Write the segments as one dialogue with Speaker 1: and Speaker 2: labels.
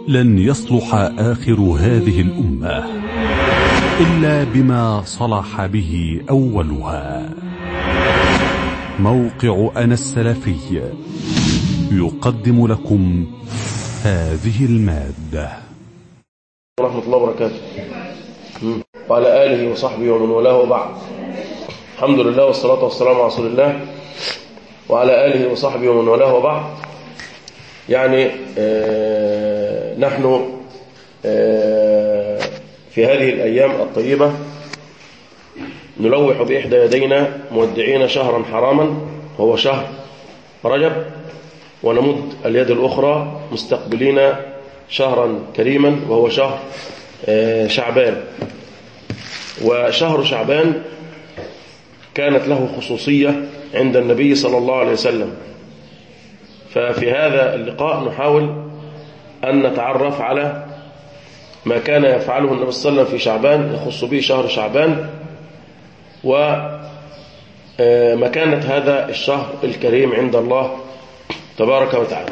Speaker 1: لن يصلح آخر هذه الأمة إلا بما صلح به أولها موقع أنا السلفي يقدم لكم هذه المادة
Speaker 2: ورحمة الله وبركاته مم. وعلى آله وصحبه ومن والاه وبعد الحمد لله والصلاة والسلام على رسول الله وعلى آله وصحبه ومن والاه وبعد يعني آه نحن آه في هذه الأيام الطيبة نلوح بإحدى يدينا مودعين شهرا حراما هو شهر رجب ونمد اليد الأخرى مستقبلين شهرا كريما وهو شهر آه شعبان وشهر شعبان كانت له خصوصية عند النبي صلى الله عليه وسلم ففي هذا اللقاء نحاول أن نتعرف على ما كان يفعله النبي صلى الله عليه وسلم في شعبان يخص به شهر شعبان ومكانة هذا الشهر الكريم عند الله تبارك وتعالى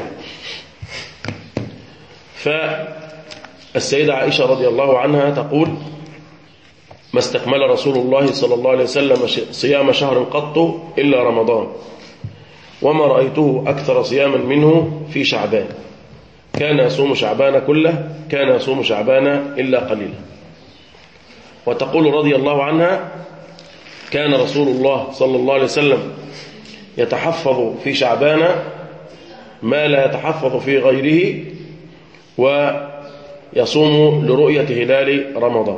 Speaker 2: فالسيدة عائشة رضي الله عنها تقول ما استكمل رسول الله صلى الله عليه وسلم صيام شهر قط إلا رمضان وما رأيته أكثر صياما منه في شعبان كان يصوم شعبان كله كان يصوم شعبان إلا قليلا وتقول رضي الله عنها كان رسول الله صلى الله عليه وسلم يتحفظ في شعبان ما لا يتحفظ في غيره ويصوم لرؤية هلال رمضان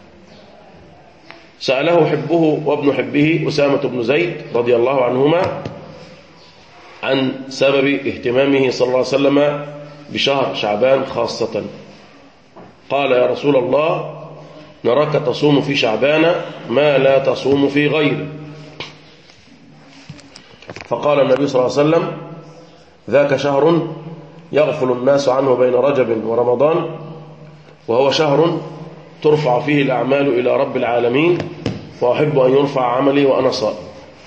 Speaker 2: سأله حبه وابن حبه أسامة بن زيد رضي الله عنهما عن سبب اهتمامه صلى الله عليه وسلم بشهر شعبان خاصة قال يا رسول الله نراك تصوم في شعبان ما لا تصوم في غيره فقال النبي صلى الله عليه وسلم ذاك شهر يغفل الناس عنه بين رجب ورمضان وهو شهر ترفع فيه الأعمال إلى رب العالمين وأحب أن يرفع عملي وأنا صائم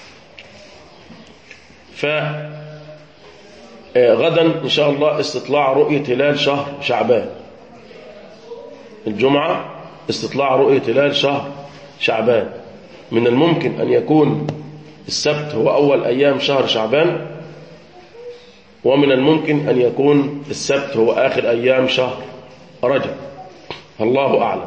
Speaker 2: فغدا إن شاء الله استطلاع رؤية هلال شهر شعبان الجمعة استطلاع رؤية هلال شهر شعبان من الممكن أن يكون السبت هو أول أيام شهر شعبان ومن الممكن أن يكون السبت هو آخر أيام شهر رجب الله أعلم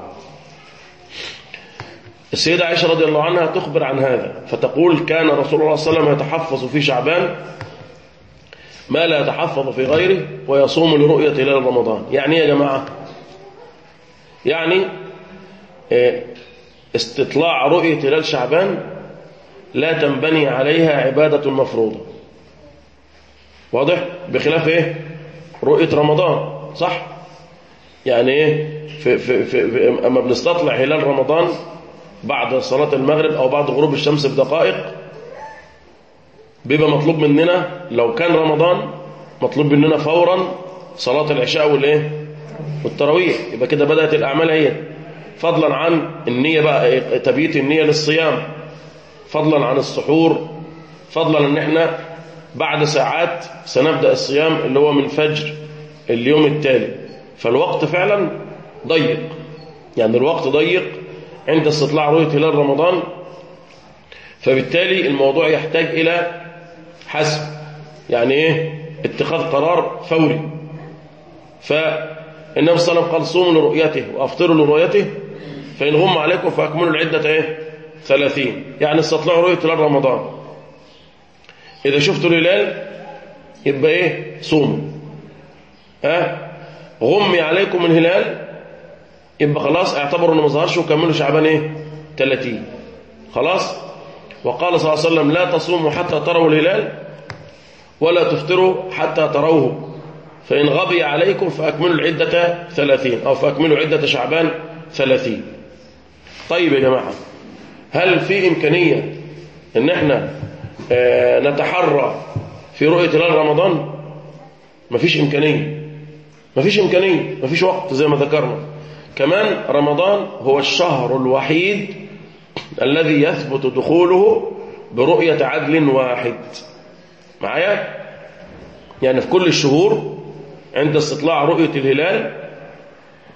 Speaker 2: السيدة عائشة رضي الله عنها تخبر عن هذا فتقول كان رسول الله صلى الله عليه وسلم يتحفظ في شعبان ما لا يتحفظ في غيره ويصوم لرؤية هلال رمضان يعني يا جماعة يعني استطلاع رؤية هلال شعبان لا تنبني عليها عبادة مفروضة واضح بخلاف ايه رؤية رمضان صح يعني ايه في في في اما بنستطلع هلال رمضان بعد صلاة المغرب او بعد غروب الشمس بدقائق بيبقى مطلوب مننا لو كان رمضان مطلوب مننا فورا صلاة العشاء والايه والتراويح يبقى كده بدأت الأعمال هي فضلا عن النية بقى تبييت النية للصيام فضلا عن السحور فضلا ان احنا بعد ساعات سنبدأ الصيام اللي هو من فجر اليوم التالي فالوقت فعلا ضيق يعني الوقت ضيق عند استطلاع رؤية هلال رمضان فبالتالي الموضوع يحتاج إلى حسم يعني إيه اتخاذ قرار فوري فالنبي صلى الله عليه وسلم قال صوموا لرؤيته وأفطروا لرؤيته فإن غم عليكم فأكملوا العدة إيه ثلاثين يعني استطلعوا رؤية هلال رمضان إذا شفتوا الهلال يبقى إيه صوموا ها غمي عليكم الهلال يبقى خلاص اعتبروا انه ما ظهرش وكملوا شعبان ايه 30 خلاص وقال صلى الله عليه وسلم لا تصوموا حتى تروا الهلال ولا تفطروا حتى تروه فإن غبي عليكم فأكملوا العدة 30 أو فأكملوا عدة شعبان 30 طيب يا جماعة هل في إمكانية ان احنا اه نتحرى في رؤية هلال رمضان مفيش إمكانية مفيش إمكانية مفيش وقت زي ما ذكرنا كمان رمضان هو الشهر الوحيد الذي يثبت دخوله برؤية عدل واحد معايا يعني في كل الشهور عند استطلاع رؤية الهلال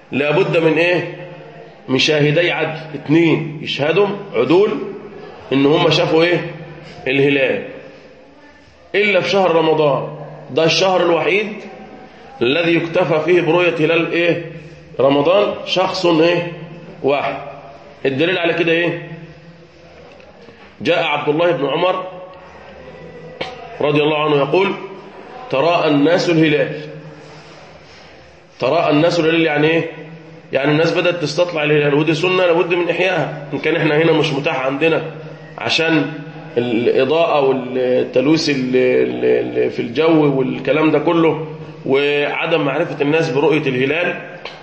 Speaker 2: لابد من ايه من شاهدي عدل اتنين يشهدوا عدول ان هم شافوا ايه الهلال الا في شهر رمضان ده الشهر الوحيد الذي يكتفى فيه برؤية هلال ايه رمضان شخص ايه واحد الدليل على كده ايه جاء عبد الله بن عمر رضي الله عنه يقول تراءى الناس الهلال تراءى الناس الهلال يعني ايه يعني الناس بدأت تستطلع الهلال ودي سنة لابد من إحيائها إن كان إحنا هنا مش متاح عندنا عشان الإضاءة والتلويث في الجو والكلام ده كله وعدم معرفة الناس برؤية الهلال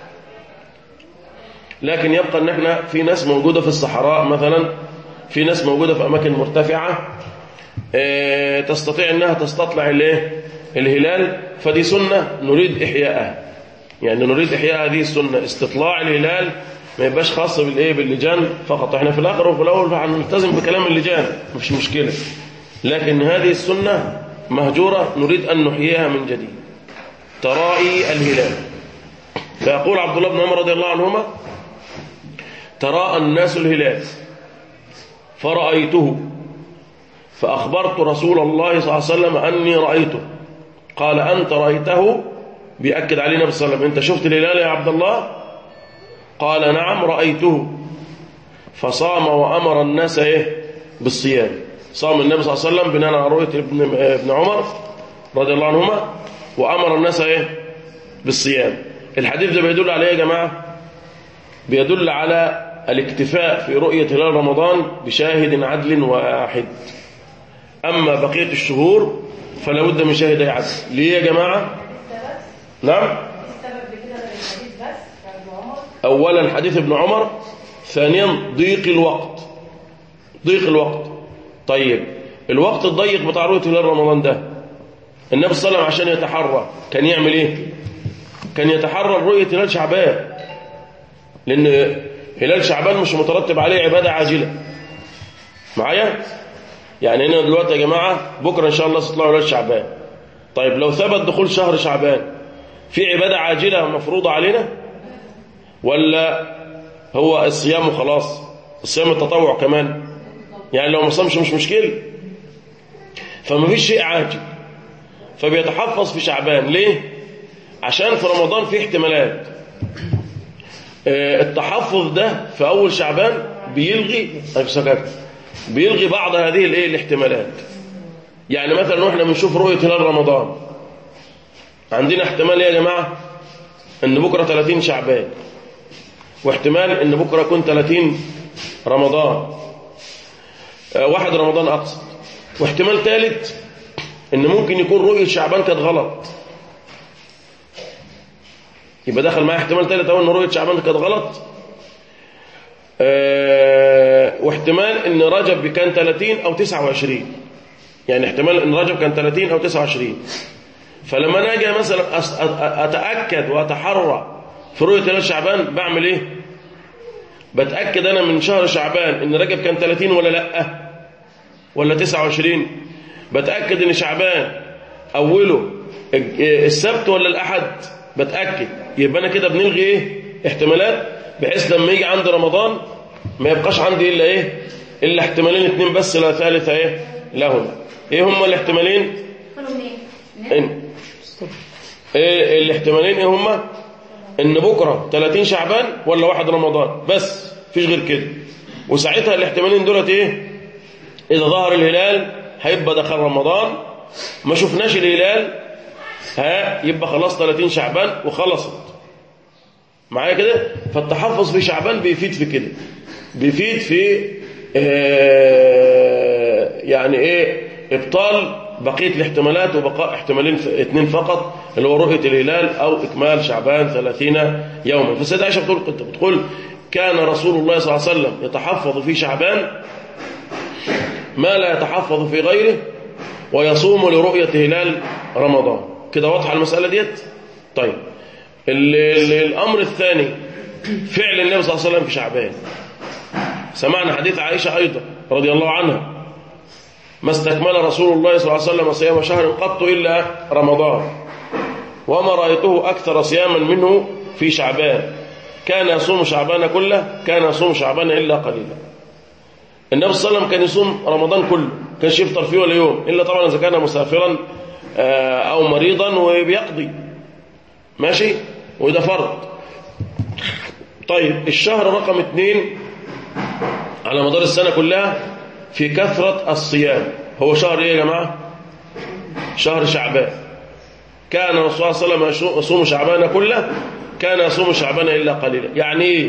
Speaker 2: لكن يبقى ان احنا في ناس موجودة في الصحراء مثلا في ناس موجودة في أماكن مرتفعة اه تستطيع أنها تستطلع الايه الهلال فدي سنة نريد إحياءها يعني نريد إحياء هذه السنة استطلاع الهلال ما يبقاش خاص بالايه باللجان فقط احنا في الاخر وفي الاول هنلتزم بكلام اللجان مش مشكله لكن هذه السنه مهجوره نريد ان نحييها من جديد ترائي الهلال فيقول عبد الله بن عمر رضي الله عنهما تراءى الناس الهلال فرأيته فأخبرت رسول الله صلى الله عليه وسلم أني رأيته قال أنت رأيته بيأكد علينا النبي صلى الله عليه وسلم أنت شفت الهلال يا عبد الله قال نعم رأيته فصام وأمر الناس إيه بالصيام صام النبي صلى الله عليه وسلم بناء على رؤية ابن, ابن عمر رضي الله عنهما وأمر الناس إيه بالصيام الحديث ده بيدل عليه يا جماعة بيدل على الاكتفاء في رؤية هلال رمضان بشاهد عدل واحد أما بقية الشهور فلا بد من شاهد عدل ليه يا جماعة نعم أولا حديث ابن عمر ثانيا ضيق الوقت ضيق الوقت طيب الوقت الضيق بتاع رؤية هلال رمضان ده النبي صلى الله عليه وسلم عشان يتحرى كان يعمل ايه كان يتحرى رؤية هلال شعبان لأن هلال شعبان مش مترتب عليه عبادة عاجلة معايا يعني هنا دلوقتي يا جماعة بكرة إن شاء الله تطلعوا هلال شعبان طيب لو ثبت دخول شهر شعبان في عبادة عاجلة مفروضة علينا ولا هو الصيام وخلاص الصيام التطوع كمان يعني لو ما صامش مش مشكلة فما فيش شيء عاجل فبيتحفظ في شعبان ليه عشان في رمضان في احتمالات التحفظ ده في أول شعبان بيلغي بيلغي بعض هذه الايه الاحتمالات يعني مثلا واحنا بنشوف رؤية هلال رمضان عندنا احتمال يا جماعة ان بكرة 30 شعبان واحتمال ان بكرة يكون 30 رمضان واحد رمضان أقصد واحتمال ثالث ان ممكن يكون رؤية شعبان كانت غلط يبقى دخل معايا احتمال ثالث اهو ان رؤيه شعبان كانت غلط أه واحتمال ان رجب كان 30 او 29 يعني احتمال ان رجب كان 30 او 29 فلما انا اجي مثلا اتاكد واتحرى في رؤيه هلال شعبان بعمل ايه بتاكد انا من شهر شعبان ان رجب كان 30 ولا لا ولا 29 بتاكد ان شعبان اوله السبت ولا الاحد بتأكد يبقى أنا كده بنلغي إيه احتمالات بحيث لما يجي عند رمضان ما يبقاش عندي إلا إيه إلا احتمالين اتنين بس لا ثالث إيه لهم إيه هما الاحتمالين إن إيه الاحتمالين إيه هما إن بكرة 30 شعبان ولا واحد رمضان بس فيش غير كده وساعتها الاحتمالين دولت إيه إذا ظهر الهلال هيبقى دخل رمضان ما شفناش الهلال ها يبقى خلاص 30 شعبان وخلصت معايا كده فالتحفظ في شعبان بيفيد في كده بيفيد في اه يعني ايه ابطال بقيه الاحتمالات وبقاء احتمالين اثنين فقط اللي هو رؤيه الهلال او اكمال شعبان 30 يوما فالسيده عائشه بتقول كنت بتقول كان رسول الله صلى الله عليه وسلم يتحفظ في شعبان ما لا يتحفظ في غيره ويصوم لرؤيه هلال رمضان كده واضحه المساله ديت طيب ال ال الامر الثاني فعل النبي صلى الله عليه وسلم في شعبان سمعنا حديث عائشه ايضا رضي الله عنها ما استكمل رسول الله صلى الله عليه وسلم صيام شهر قط الا رمضان وما رايته اكثر صياما منه في شعبان كان يصوم شعبان كله كان يصوم شعبان إلا قليلا النبي صلى الله عليه وسلم كان يصوم رمضان كله كانش يفطر فيه ولا يوم إلا طبعا إذا كان مسافرا أو مريضا وبيقضي ماشي وده فرض طيب الشهر رقم اثنين على مدار السنة كلها في كثرة الصيام هو شهر ايه يا جماعة شهر شعبان كان الرسول صلى الله عليه وسلم يصوم شعبان كله كان يصوم شعبان إلا قليلا يعني ايه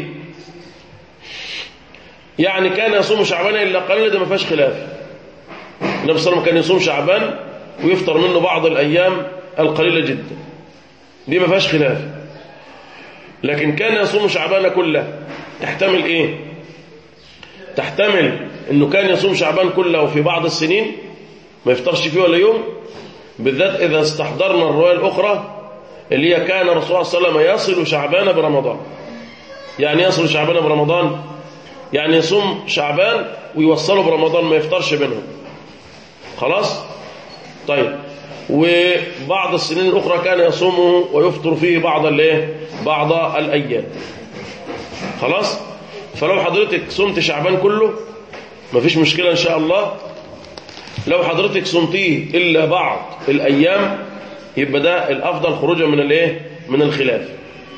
Speaker 2: يعني كان يصوم شعبان إلا قليلا ده ما فيهاش خلاف النبي صلى الله عليه وسلم كان يصوم شعبان ويفطر منه بعض الأيام القليلة جدا دي ما فيهاش خلاف لكن كان يصوم شعبان كله تحتمل ايه تحتمل انه كان يصوم شعبان كله وفي بعض السنين ما يفطرش فيه ولا يوم بالذات اذا استحضرنا الروايه الاخرى اللي هي كان الرسول صلى الله عليه وسلم يصل شعبان برمضان يعني يصل شعبان برمضان يعني يصوم شعبان ويوصله برمضان ما يفطرش بينهم خلاص طيب وبعض السنين الأخرى كان يصومه ويفطر فيه بعض الايه بعض الأيام خلاص فلو حضرتك صمت شعبان كله مفيش مشكلة إن شاء الله لو حضرتك صمتيه إلا بعض الأيام يبقى ده الأفضل خروجا من الايه من الخلاف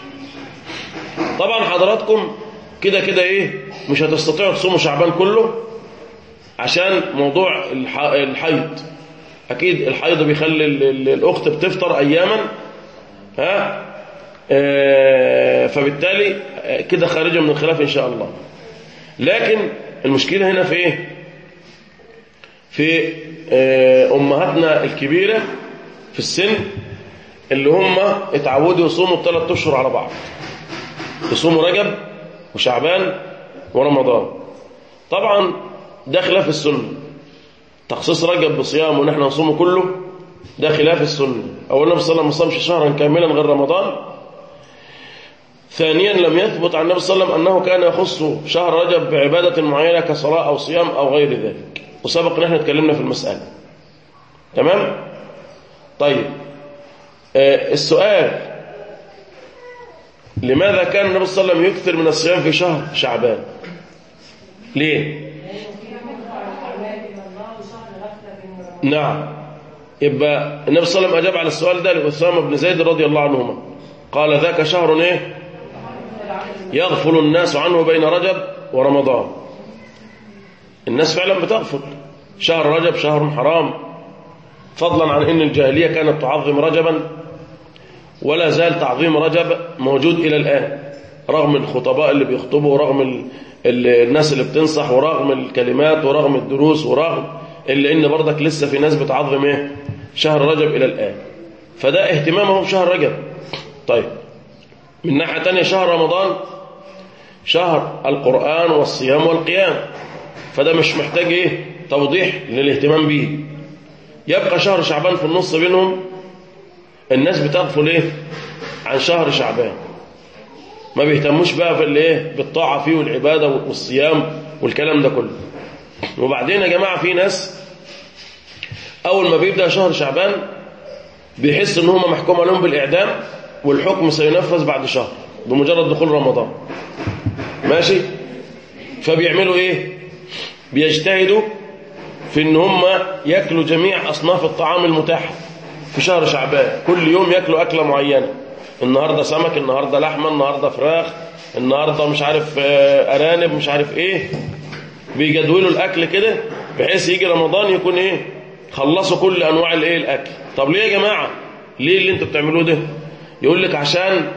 Speaker 2: طبعا حضراتكم كده كده ايه مش هتستطيعوا تصوموا شعبان كله عشان موضوع الحيض أكيد الحيض بيخلي الأخت بتفطر أياما ها آه فبالتالي كده خارجة من الخلاف إن شاء الله لكن المشكلة هنا في إيه في آه أمهاتنا الكبيرة في السن اللي هم اتعودوا يصوموا الثلاث أشهر على بعض يصوموا رجب وشعبان ورمضان طبعا ده خلاف السنه تخصيص رجب بصيام ونحن نصومه كله ده خلاف السنة أولا النبي صلى الله عليه وسلم ما صامش شهرا كاملا غير رمضان ثانيا لم يثبت عن النبي صلى الله عليه وسلم أنه كان يخص شهر رجب بعبادة معينة كصلاة أو صيام أو غير ذلك وسبق نحن اتكلمنا في المسألة تمام طيب آه السؤال لماذا كان النبي صلى الله عليه وسلم يكثر من الصيام في شهر شعبان ليه نعم يبقى النبي صلى الله عليه وسلم أجاب على السؤال ده لأسامة بن زيد رضي الله عنهما قال ذاك شهر ايه يغفل الناس عنه بين رجب ورمضان الناس فعلا بتغفل شهر رجب شهر حرام فضلا عن ان الجاهلية كانت تعظم رجبا ولا زال تعظيم رجب موجود إلى الآن رغم الخطباء اللي بيخطبوا ورغم الناس اللي بتنصح ورغم الكلمات ورغم الدروس ورغم إلا إن برضك لسه في ناس بتعظم إيه شهر رجب إلى الآن فده اهتمامهم بشهر رجب طيب من ناحية تانية شهر رمضان شهر القرآن والصيام والقيام فده مش محتاج إيه توضيح للاهتمام به يبقى شهر شعبان في النص بينهم الناس بتغفل إيه عن شهر شعبان ما بيهتموش بقى في الايه بالطاعة فيه والعبادة والصيام والكلام ده كله وبعدين يا جماعة في ناس أول ما بيبدأ شهر شعبان بيحس ان هم محكوم عليهم بالإعدام والحكم سينفذ بعد شهر بمجرد دخول رمضان ماشي فبيعملوا ايه بيجتهدوا في ان هم ياكلوا جميع أصناف الطعام المتاحة في شهر شعبان كل يوم ياكلوا أكلة معينة النهاردة سمك النهاردة لحمة النهاردة فراخ النهاردة مش عارف أرانب مش عارف ايه بيجدولوا الأكل كده بحيث يجي رمضان يكون ايه خلصوا كل أنواع الايه الأكل طب ليه يا جماعة ليه اللي انتوا بتعملوه ده يقول لك عشان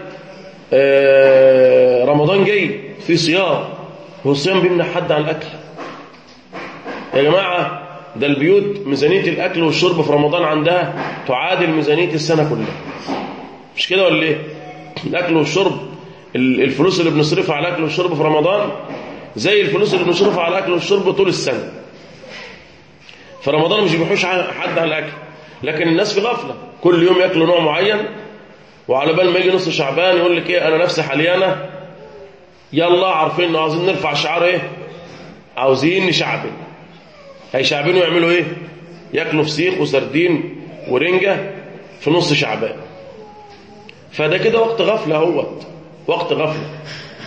Speaker 2: آه رمضان جاي في صيام هو الصيام بيمنع حد عن الأكل يا جماعة ده البيوت ميزانية الأكل والشرب في رمضان عندها تعادل ميزانية السنة كلها مش كده ولا ايه الأكل والشرب الفلوس اللي بنصرفها على الأكل والشرب في رمضان زي الفلوس اللي بنصرفها على الأكل والشرب طول السنة في رمضان مش بيحوش حد على الأكل لكن الناس في غفلة كل يوم يأكلوا نوع معين وعلى بال ما يجي نص شعبان يقول لك ايه أنا نفسي حليانة يلا عارفين انه عاوزين نرفع شعار ايه عاوزين نشعبن هيشعبنوا يعملوا ايه ياكلوا فسيخ وسردين ورنجة في نص شعبان فده كده وقت غفلة هو وقت غفلة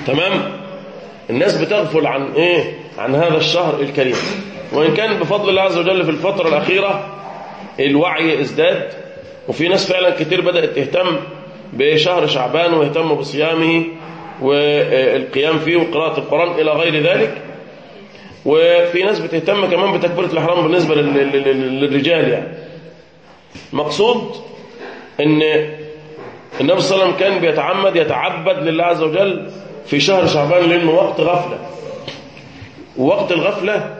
Speaker 2: تمام الناس بتغفل عن ايه عن هذا الشهر الكريم وان كان بفضل الله عز وجل في الفتره الاخيره الوعي ازداد وفي ناس فعلا كتير بدات تهتم بشهر شعبان ويهتم بصيامه والقيام فيه وقراءه القران الى غير ذلك وفي ناس بتهتم كمان بتكبيره الاحرام بالنسبه للرجال يعني مقصود ان النبي صلى الله عليه وسلم كان بيتعمد يتعبد لله عز وجل في شهر شعبان لأنه وقت غفلة ووقت الغفلة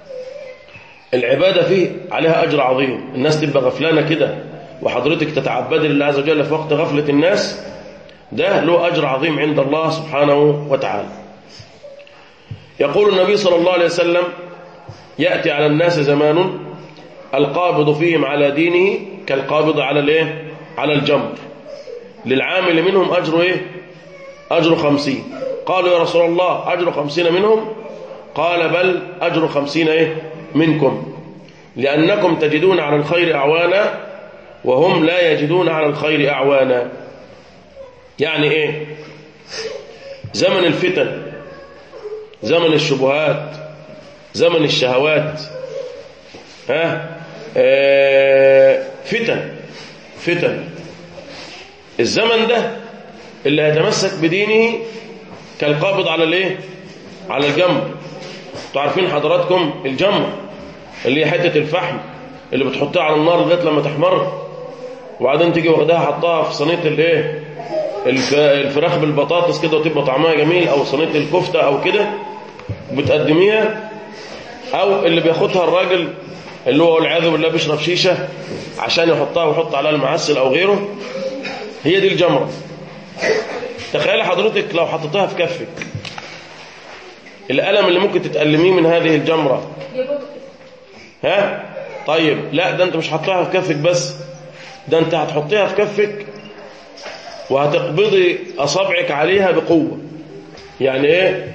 Speaker 2: العبادة فيه عليها أجر عظيم الناس تبقى غفلانة كده وحضرتك تتعبد لله عز وجل في وقت غفلة الناس ده له أجر عظيم عند الله سبحانه وتعالى يقول النبي صلى الله عليه وسلم يأتي على الناس زمان القابض فيهم على دينه كالقابض على الايه على الجمر للعامل منهم أجر إيه أجر خمسين قالوا يا رسول الله أجر خمسين منهم قال بل أجر خمسين إيه منكم لأنكم تجدون على الخير أعوانا وهم لا يجدون على الخير أعوانا يعني إيه زمن الفتن زمن الشبهات زمن الشهوات ها آه فتن فتن الزمن ده اللي هيتمسك بدينه كالقابض على الايه على الجمر انتوا عارفين حضراتكم الجمر اللي هي حته الفحم اللي بتحطها على النار لغايه لما تحمر وبعدين تيجي واخداها حطها في صينيه الايه الفراخ بالبطاطس كده وتبقى طعمها جميل او صينيه الكفته او كده بتقدميها او اللي بياخدها الراجل اللي هو والعياذ بالله بيشرب شيشه عشان يحطها ويحط عليها المعسل او غيره هي دي الجمره تخيل حضرتك لو حطيتها في كفك الألم اللي ممكن تتألميه من هذه الجمرة ها طيب لا ده انت مش حطيها في كفك بس ده انت هتحطيها في كفك وهتقبضي أصابعك عليها بقوة يعني ايه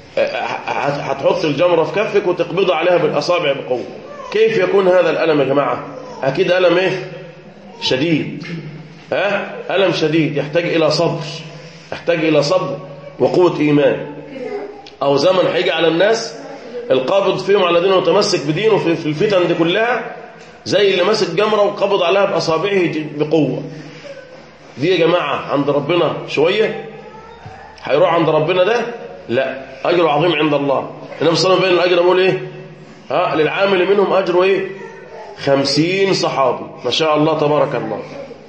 Speaker 2: هتحط الجمرة في كفك وتقبضي عليها بالأصابع بقوة كيف يكون هذا الألم يا جماعة أكيد ألم ايه شديد ها ألم شديد يحتاج إلى صبر يحتاج إلى صبر وقوة إيمان أو زمن هيجي على الناس القابض فيهم على دينه وتمسك بدينه في الفتن دي كلها زي اللي ماسك جمرة وقبض عليها بأصابعه بقوة دي يا جماعة عند ربنا شوية هيروح عند ربنا ده لا أجر عظيم عند الله النبي صلى الله عليه وسلم بين الأجر أقول إيه ها للعامل منهم أجر إيه خمسين صحابي ما شاء الله تبارك الله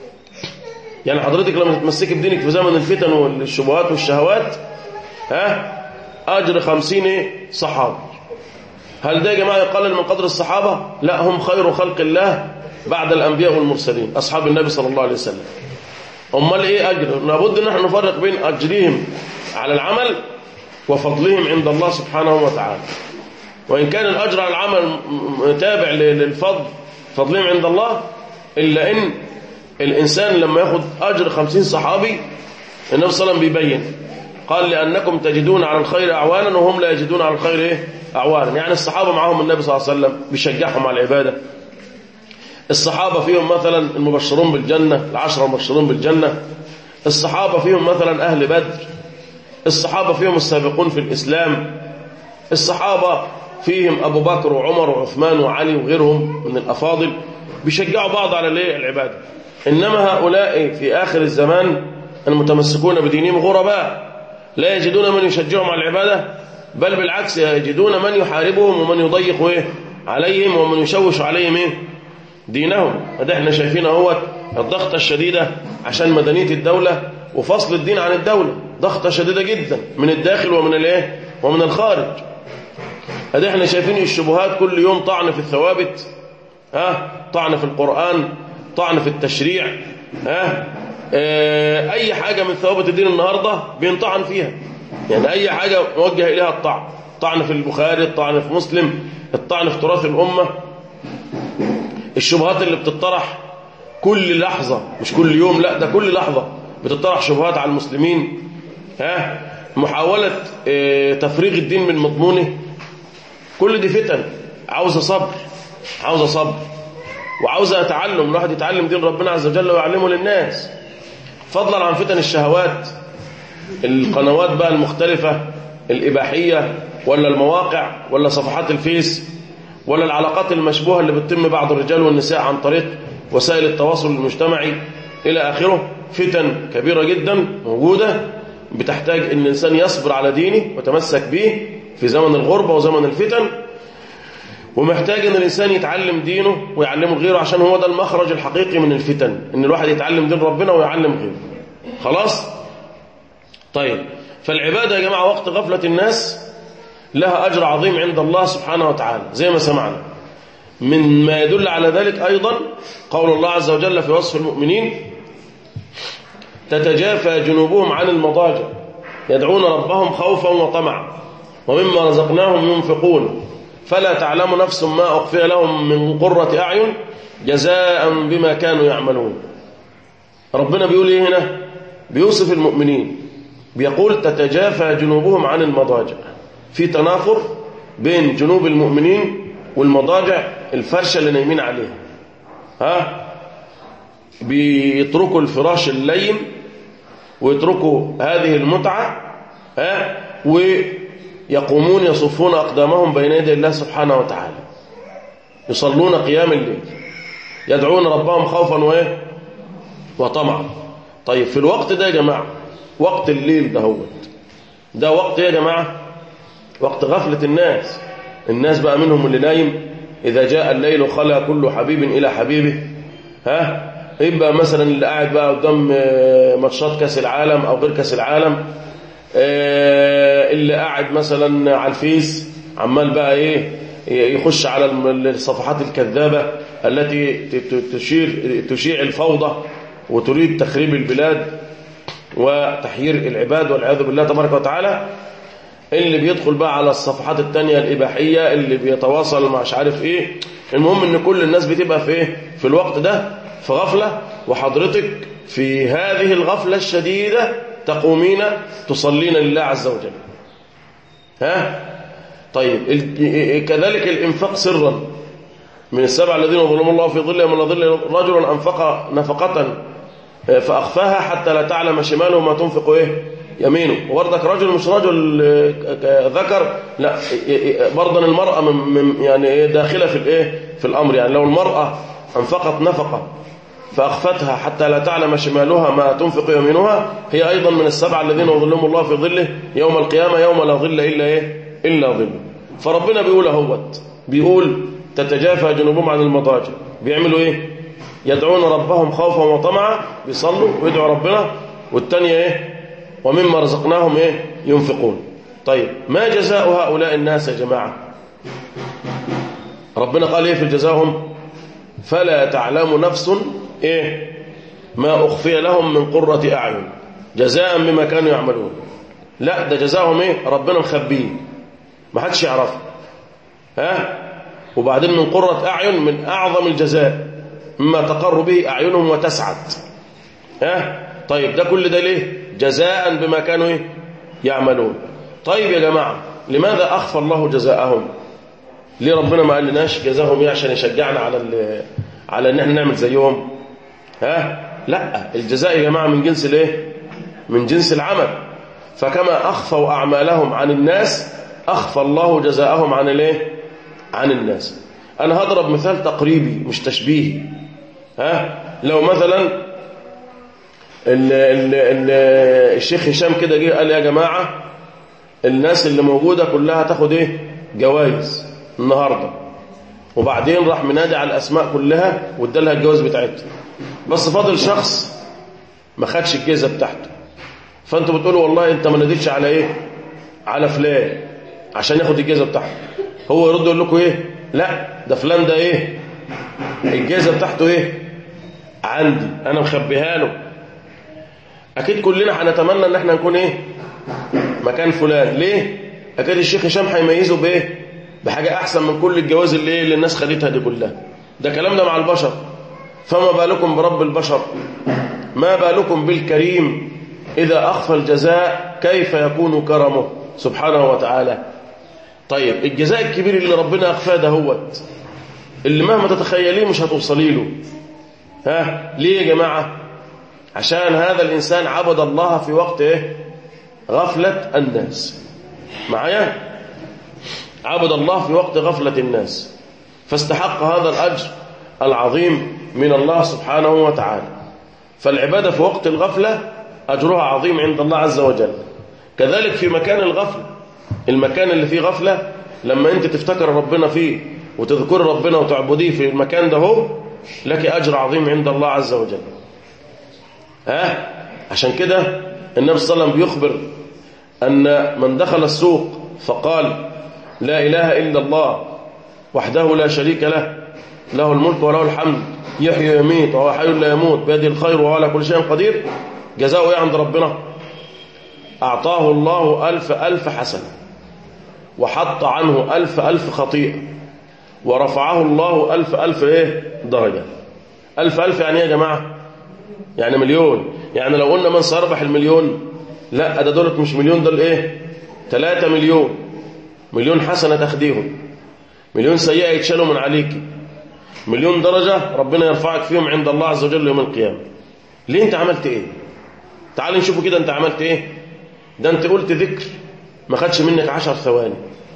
Speaker 2: يعني حضرتك لما تتمسكي بدينك في زمن الفتن والشبهات والشهوات ها أجر خمسين إيه صحابي هل ده يا جماعة يقلل من قدر الصحابة لا هم خير خلق الله بعد الأنبياء والمرسلين أصحاب النبي صلى الله عليه وسلم أمال إيه أجر لابد أن احنا نفرق بين أجرهم على العمل وفضلهم عند الله سبحانه وتعالى وإن كان الأجر على العمل تابع للفضل فضلهم عند الله إلا إن الإنسان لما ياخد أجر خمسين صحابي النبي صلى الله عليه وسلم بيبين قال لأنكم تجدون على الخير أعوانا وهم لا يجدون على الخير إيه؟ أعوانا يعني الصحابة معهم النبي صلى الله عليه وسلم بيشجعهم على العبادة الصحابة فيهم مثلا المبشرون بالجنة العشرة المبشرون بالجنة الصحابة فيهم مثلا أهل بدر الصحابة فيهم السابقون في الإسلام الصحابة فيهم أبو بكر وعمر وعثمان وعلي وغيرهم من الأفاضل بيشجعوا بعض على العبادة إنما هؤلاء في آخر الزمان المتمسكون بدينهم غرباء لا يجدون من يشجعهم على العبادة بل بالعكس يجدون من يحاربهم ومن يضيق إيه عليهم ومن يشوش عليهم إيه دينهم هذا احنا شايفين اهوت الضغطة الشديدة عشان مدنية الدولة وفصل الدين عن الدولة ضغطة شديدة جدا من الداخل ومن الايه ومن الخارج هذا احنا شايفين الشبهات كل يوم طعن في الثوابت ها طعن في القرآن طعن في التشريع ها اه اي حاجة من ثوابت الدين النهاردة بينطعن فيها يعني اي حاجة موجه اليها الطعن طعن في البخاري الطعن في مسلم الطعن في تراث الأمة الشبهات اللي بتطرح كل لحظة مش كل يوم لا ده كل لحظة بتطرح شبهات على المسلمين ها محاولة اه تفريغ الدين من مضمونه كل دي فتن عاوزة صبر عاوزة صبر وعاوزة تعلم الواحد يتعلم دين ربنا عز وجل ويعلمه للناس فضلا عن فتن الشهوات القنوات بقى المختلفة الإباحية ولا المواقع ولا صفحات الفيس ولا العلاقات المشبوهة اللي بتتم بعض الرجال والنساء عن طريق وسائل التواصل المجتمعي إلى آخره فتن كبيرة جدا موجودة بتحتاج أن الإنسان يصبر على دينه وتمسك به في زمن الغربة وزمن الفتن ومحتاج أن الإنسان يتعلم دينه ويعلمه غيره عشان هو ده المخرج الحقيقي من الفتن أن الواحد يتعلم دين ربنا ويعلم غيره خلاص طيب فالعبادة يا جماعة وقت غفلة الناس لها أجر عظيم عند الله سبحانه وتعالى زي ما سمعنا من ما يدل على ذلك أيضا قول الله عز وجل في وصف المؤمنين تتجافى جنوبهم عن المضاجع يدعون ربهم خوفا وطمعا ومما رزقناهم ينفقون فلا تعلم نفس ما أخفي لهم من قرة أعين جزاء بما كانوا يعملون ربنا بيقول إيه هنا بيوصف المؤمنين بيقول تتجافى جنوبهم عن المضاجع في تنافر بين جنوب المؤمنين والمضاجع الفرشة اللي نايمين عليها ها بيتركوا الفراش اللين ويتركوا هذه المتعة ها ويقومون يصفون أقدامهم بين يدي الله سبحانه وتعالى يصلون قيام الليل يدعون ربهم خوفا وإيه وطمعا طيب في الوقت ده يا جماعة وقت الليل ده هو ده وقت يا جماعة وقت غفلة الناس الناس بقى منهم اللي نايم إذا جاء الليل خلى كل حبيب إلى حبيبه ها يبقى مثلا اللي قاعد بقى قدام ماتشات كاس العالم أو غير كاس العالم اللي قاعد مثلا على الفيس عمال بقى إيه يخش على الصفحات الكذابة التي تشير تشيع الفوضى وتريد تخريب البلاد وتحيير العباد والعياذ بالله تبارك وتعالى اللي بيدخل بقى على الصفحات التانية الإباحية اللي بيتواصل مع مش عارف إيه المهم إن كل الناس بتبقى في إيه في الوقت ده في غفلة وحضرتك في هذه الغفلة الشديدة تقومين تصلين لله عز وجل ها طيب كذلك الإنفاق سرا من السبع الذين ظلموا الله في ظل من ظل رجل أنفق نفقة فأخفاها حتى لا تعلم شماله ما تنفق إيه يمينه وبرضك رجل مش رجل ذكر لا برضا المرأة من يعني داخلة في الايه في الأمر يعني لو المرأة أنفقت نفقة فأخفتها حتى لا تعلم شمالها ما تنفق يمينها هي أيضا من السبعة الذين ظلهم الله في ظله يوم القيامة يوم لا ظل إلا إيه إلا ظل فربنا بيقول اهوت بيقول تتجافى جنوبهم عن المضاجع بيعملوا إيه يدعون ربهم خوفا وطمعا بيصلوا ويدعوا ربنا والتانية إيه ومما رزقناهم إيه ينفقون طيب ما جزاء هؤلاء الناس يا جماعة ربنا قال إيه في جزاهم فلا تعلم نفس إيه ما أخفي لهم من قرة أعين جزاء بما كانوا يعملون لا ده جزاهم إيه ربنا مخبيه ما حدش يعرفه ها وبعدين من قرة أعين من أعظم الجزاء مما تقر به أعينهم وتسعد ها طيب ده كل ده ليه جزاء بما كانوا إيه؟ يعملون طيب يا جماعة لماذا أخفى الله جزاءهم ليه ربنا ما قال لناش جزاهم ايه عشان يشجعنا على على ان احنا نعمل زيهم ها لا الجزاء يا جماعة من جنس الايه من جنس العمل فكما أخفوا أعمالهم عن الناس أخفى الله جزاءهم عن الايه عن الناس أنا هضرب مثال تقريبي مش تشبيهي ها لو مثلا ال ال ال الشيخ هشام كده جه قال يا جماعة الناس اللي موجودة كلها تاخد ايه جوائز النهاردة وبعدين راح منادي على الأسماء كلها وادالها الجواز بتاعتها بس فاضل شخص ما خدش الجيزة بتاعته فانتوا بتقولوا والله انت ما ناديتش على ايه على فلان عشان ياخد الجيزة بتاعته هو يرد يقول لكم ايه لا ده فلان ده ايه الجيزة بتاعته ايه عندي انا مخبيها له اكيد كلنا هنتمنى ان احنا نكون ايه مكان فلان ليه اكيد الشيخ هشام هيميزه بايه بحاجة احسن من كل الجواز اللي, إيه اللي الناس خدتها دي كلها ده كلام ده مع البشر فما بالكم برب البشر ما بالكم بالكريم إذا أخفى الجزاء كيف يكون كرمه سبحانه وتعالى طيب الجزاء الكبير اللي ربنا أخفاه ده هوت اللي مهما تتخيليه مش هتوصلي له ها ليه يا جماعة عشان هذا الإنسان عبد الله في وقت إيه غفلة الناس معايا عبد الله في وقت غفلة الناس فاستحق هذا الأجر العظيم من الله سبحانه وتعالى فالعبادة في وقت الغفلة أجرها عظيم عند الله عز وجل كذلك في مكان الغفلة المكان اللي فيه غفلة لما أنت تفتكر ربنا فيه وتذكر ربنا وتعبديه في المكان ده هو لك أجر عظيم عند الله عز وجل ها عشان كده النبي صلى الله عليه وسلم بيخبر أن من دخل السوق فقال لا إله إلا الله وحده لا شريك له له الملك وله الحمد يحيي ويميت وهو حي لا يموت بيده الخير وهو على كل شيء قدير جزاؤه ايه عند ربنا أعطاه الله ألف ألف حسنة وحط عنه ألف ألف خطيئة ورفعه الله ألف ألف إيه درجة ألف ألف يعني إيه يا جماعة يعني مليون يعني لو قلنا من سيربح المليون لا ده دولت مش مليون دول إيه ثلاثة مليون مليون حسنة تاخديهم مليون سيئة يتشالوا من عليك مليون درجة ربنا يرفعك فيهم عند الله عز وجل يوم القيامة ليه انت عملت ايه تعال نشوفوا كده انت عملت ايه ده انت قلت ذكر ما خدش منك عشر ثواني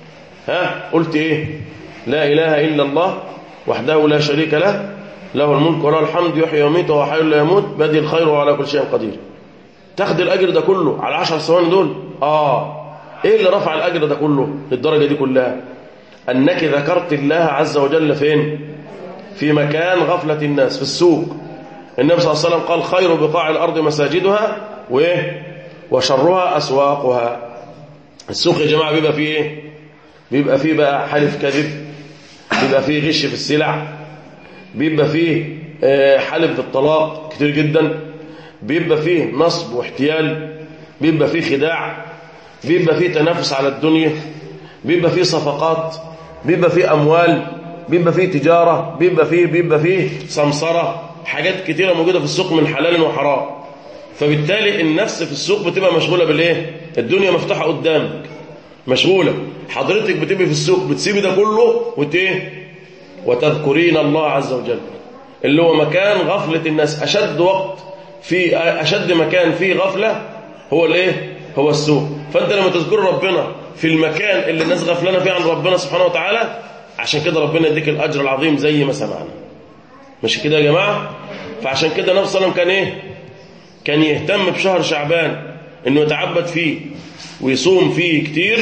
Speaker 2: ها قلت ايه لا اله الا الله وحده لا شريك له له الملك وله الحمد يحيي ويميت وهو حي لا يموت بيده الخير وعلى كل شيء قدير تاخد الاجر ده كله على عشر ثواني دول اه ايه اللي رفع الاجر ده كله للدرجه دي كلها انك ذكرت الله عز وجل فين في مكان غفله الناس في السوق النبي صلى الله عليه وسلم قال خير بقاع الارض مساجدها وايه وشرها اسواقها السوق يا جماعه بيبقى فيه ايه بيبقى فيه بقى حلف كذب بيبقى فيه غش في السلع بيبقى فيه حلف بالطلاق كتير جدا بيبقى فيه نصب واحتيال بيبقى فيه خداع بيبقى فيه تنافس على الدنيا بيبقى فيه صفقات بيبقى فيه أموال بيبقى فيه تجارة بيبقى فيه بيبقى فيه سمسرة حاجات كتيرة موجودة في السوق من حلال وحرام فبالتالي النفس في السوق بتبقى مشغولة بالإيه الدنيا مفتوحة قدامك مشغولة حضرتك بتبقى في السوق بتسيبي ده كله وتيه وتذكرين الله عز وجل اللي هو مكان غفلة الناس أشد وقت في أشد مكان فيه غفلة هو الايه هو السوق فأنت لما تذكر ربنا في المكان اللي الناس غفلانة فيه عن ربنا سبحانه وتعالى عشان كده ربنا يديك الأجر العظيم زي ما سمعنا مش كده يا جماعة فعشان كده النبي صلى الله عليه وسلم كان ايه كان يهتم بشهر شعبان انه يتعبد فيه ويصوم فيه كتير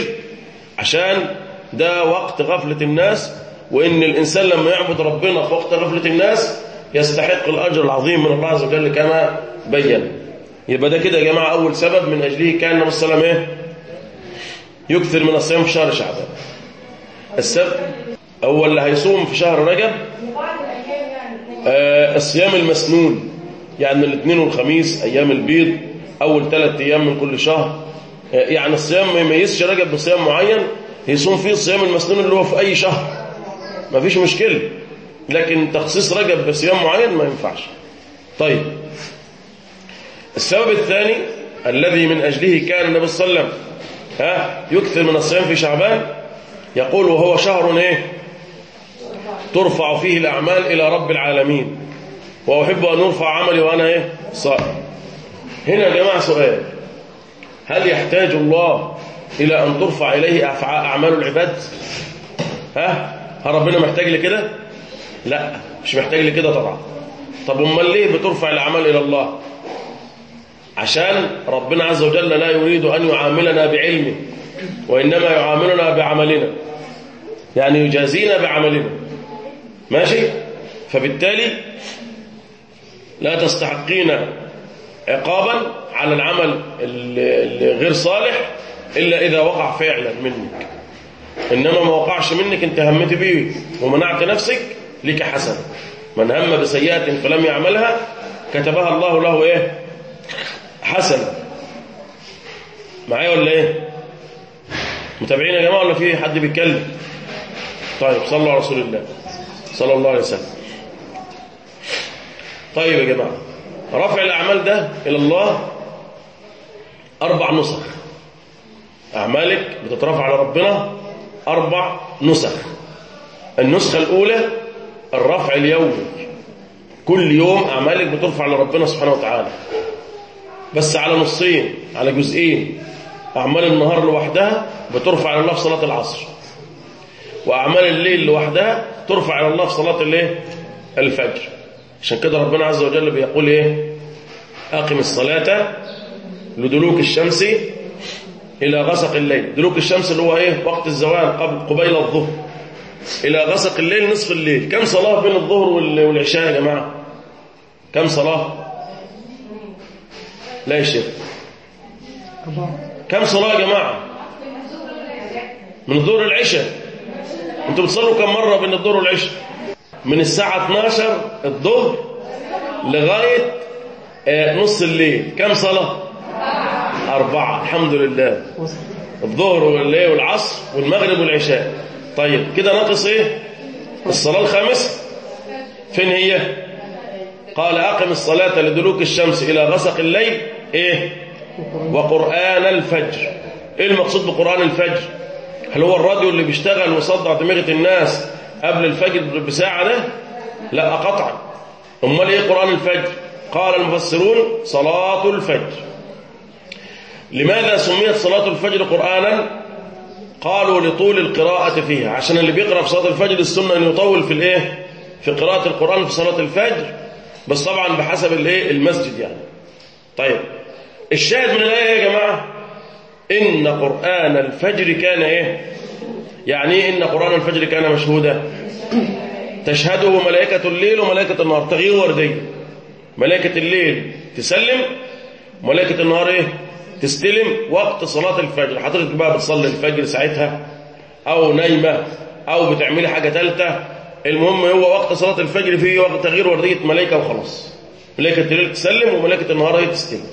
Speaker 2: عشان ده وقت غفلة الناس وإن الإنسان لما يعبد ربنا في وقت غفلة الناس يستحق الأجر العظيم من الله عز وجل كما بين يبقى ده كده يا جماعة أول سبب من أجله كان النبي صلى الله عليه وسلم إيه؟ يكثر من الصيام في شهر شعبان السبب أول اللي هيصوم في شهر رجب آه الصيام المسنون يعني الاثنين والخميس أيام البيض أول ثلاث أيام من كل شهر آه يعني الصيام ما يميزش رجب بصيام معين يصوم فيه الصيام المسنون اللي هو في أي شهر ما فيش مشكلة لكن تخصيص رجب بصيام معين ما ينفعش طيب السبب الثاني الذي من أجله كان النبي صلى الله عليه وسلم ها يكثر من الصيام في شعبان يقول وهو شهر ايه ترفع فيه الأعمال إلى رب العالمين وأحب أن يرفع عملي وأنا ايه صائم هنا يا جماعة سؤال هل يحتاج الله إلى أن ترفع إليه أعمال العباد ها هل ربنا محتاج لكده لا مش محتاج لكده طبعا طب امال ليه بترفع الاعمال الى الله عشان ربنا عز وجل لا يريد ان يعاملنا بعلمه وانما يعاملنا بعملنا يعني يجازينا بعملنا ماشي فبالتالي لا تستحقين عقابا على العمل اللي غير صالح الا اذا وقع فعلا منك إنما ما وقعش منك انت همت بيه ومنعت نفسك لك حسنة من هم بسيئة فلم يعملها كتبها الله له ايه حسنة معايا ولا ايه متابعين يا جماعة ولا في حد بيتكلم طيب صلوا على رسول الله صلى الله عليه وسلم طيب يا جماعة رفع الأعمال ده إلى الله أربع نسخ أعمالك بتترفع على ربنا أربع نسخ النسخة الأولى الرفع اليومي كل يوم أعمالك بترفع لربنا سبحانه وتعالى بس على نصين على جزئين أعمال النهار لوحدها بترفع إلى الله في صلاة العصر وأعمال الليل لوحدها ترفع إلى الله في صلاة الايه الفجر عشان كده ربنا عز وجل بيقول إيه أقم الصلاة لدلوك الشمس إلى غسق الليل دلوك الشمس اللي هو إيه وقت الزوال قبل قبيل الظهر إلى غسق الليل نصف الليل كم صلاة بين الظهر والعشاء يا جماعة كم صلاة لا يا شيخ كم صلاة يا جماعة من الظهر العشاء انتوا بتصلوا كم مرة بين الظهر والعشاء من الساعة 12 الظهر لغاية آه نص الليل كم صلاة أربعة الحمد لله الظهر والليل والعصر والمغرب والعشاء طيب كده ناقص ايه الصلاة الخامسة فين هي قال أقم الصلاة لدلوك الشمس إلى غسق الليل ايه وقرآن الفجر ايه المقصود بقرآن الفجر هل هو الراديو اللي بيشتغل ويصدع دماغة الناس قبل الفجر بساعة ده لا قطعا امال ايه قرآن الفجر قال المفسرون صلاة الفجر لماذا سميت صلاة الفجر قرآنا قالوا لطول القراءة فيها عشان اللي بيقرأ في صلاة الفجر السنة أن يطول في الايه في قراءة القرآن في صلاة الفجر بس طبعا بحسب الايه المسجد يعني طيب الشاهد من الآية يا جماعة إن قرآن الفجر كان إيه يعني إيه إن قرآن الفجر كان مشهودا تشهده ملائكة الليل وملائكة النهار تغيير وردي ملائكة الليل تسلم ملائكة النهار إيه تستلم وقت صلاة الفجر حضرتك بقى بتصلي الفجر ساعتها أو نايمة أو بتعملي حاجة ثالثة المهم هو وقت صلاة الفجر فيه وقت تغيير وردية ملائكة وخلاص ملائكة الليل تسلم وملائكة النهار هي تستلم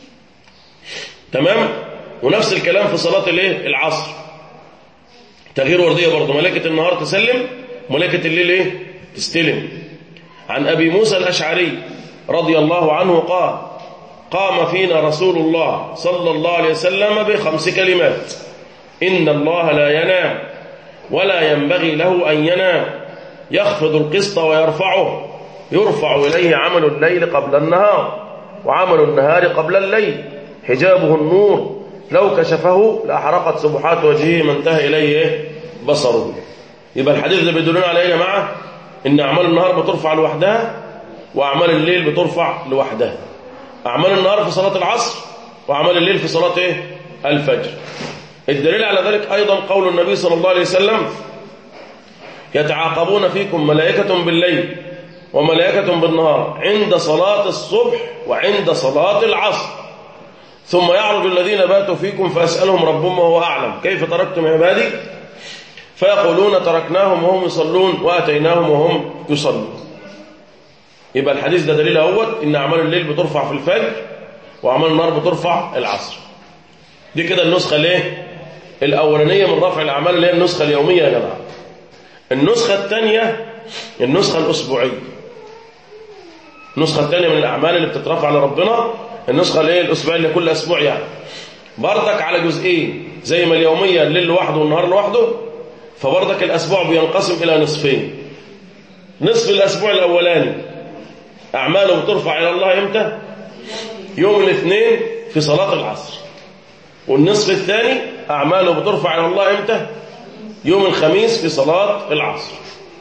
Speaker 2: تمام ونفس الكلام في صلاة الايه العصر تغيير وردية برضه ملائكة النهار تسلم ملائكة الليل ايه تستلم عن أبي موسى الأشعري رضي الله عنه قال قام فينا رسول الله صلى الله عليه وسلم بخمس كلمات إن الله لا ينام ولا ينبغي له أن ينام يخفض القسط ويرفعه يرفع إليه عمل الليل قبل النهار وعمل النهار قبل الليل حجابه النور لو كشفه لأحرقت سبحات وجهه ما انتهى إليه بصره يبقى الحديث اللي بيدلون عليه يا جماعة إن أعمال النهار بترفع لوحدها وأعمال الليل بترفع لوحدها أعمال النهار في صلاة العصر وأعمال الليل في صلاة إيه؟ الفجر الدليل على ذلك أيضا قول النبي صلى الله عليه وسلم يتعاقبون فيكم ملائكة بالليل وملائكة بالنهار عند صلاة الصبح وعند صلاة العصر ثم يعرج الذين باتوا فيكم فأسألهم ربهم وهو أعلم كيف تركتم عبادي فيقولون تركناهم وهم يصلون وأتيناهم وهم يصلون يبقى الحديث ده دليل اهوت ان اعمال الليل بترفع في الفجر واعمال النهار بترفع العصر دي كده النسخه الايه الاولانيه من رفع الاعمال اللي هي النسخه اليوميه يا جماعه النسخه الثانيه النسخه الاسبوعيه النسخه الثانيه من الاعمال اللي بتترفع لربنا النسخه الايه الاسبوعيه اللي كل اسبوع يعني بردك على جزئين زي ما اليوميه الليل لوحده والنهار لوحده فبردك الاسبوع بينقسم الى نصفين نصف الاسبوع الاولاني أعماله بترفع إلى الله إمتى يوم الاثنين في صلاة العصر والنصف الثاني أعماله بترفع إلى الله إمتى يوم الخميس في صلاة العصر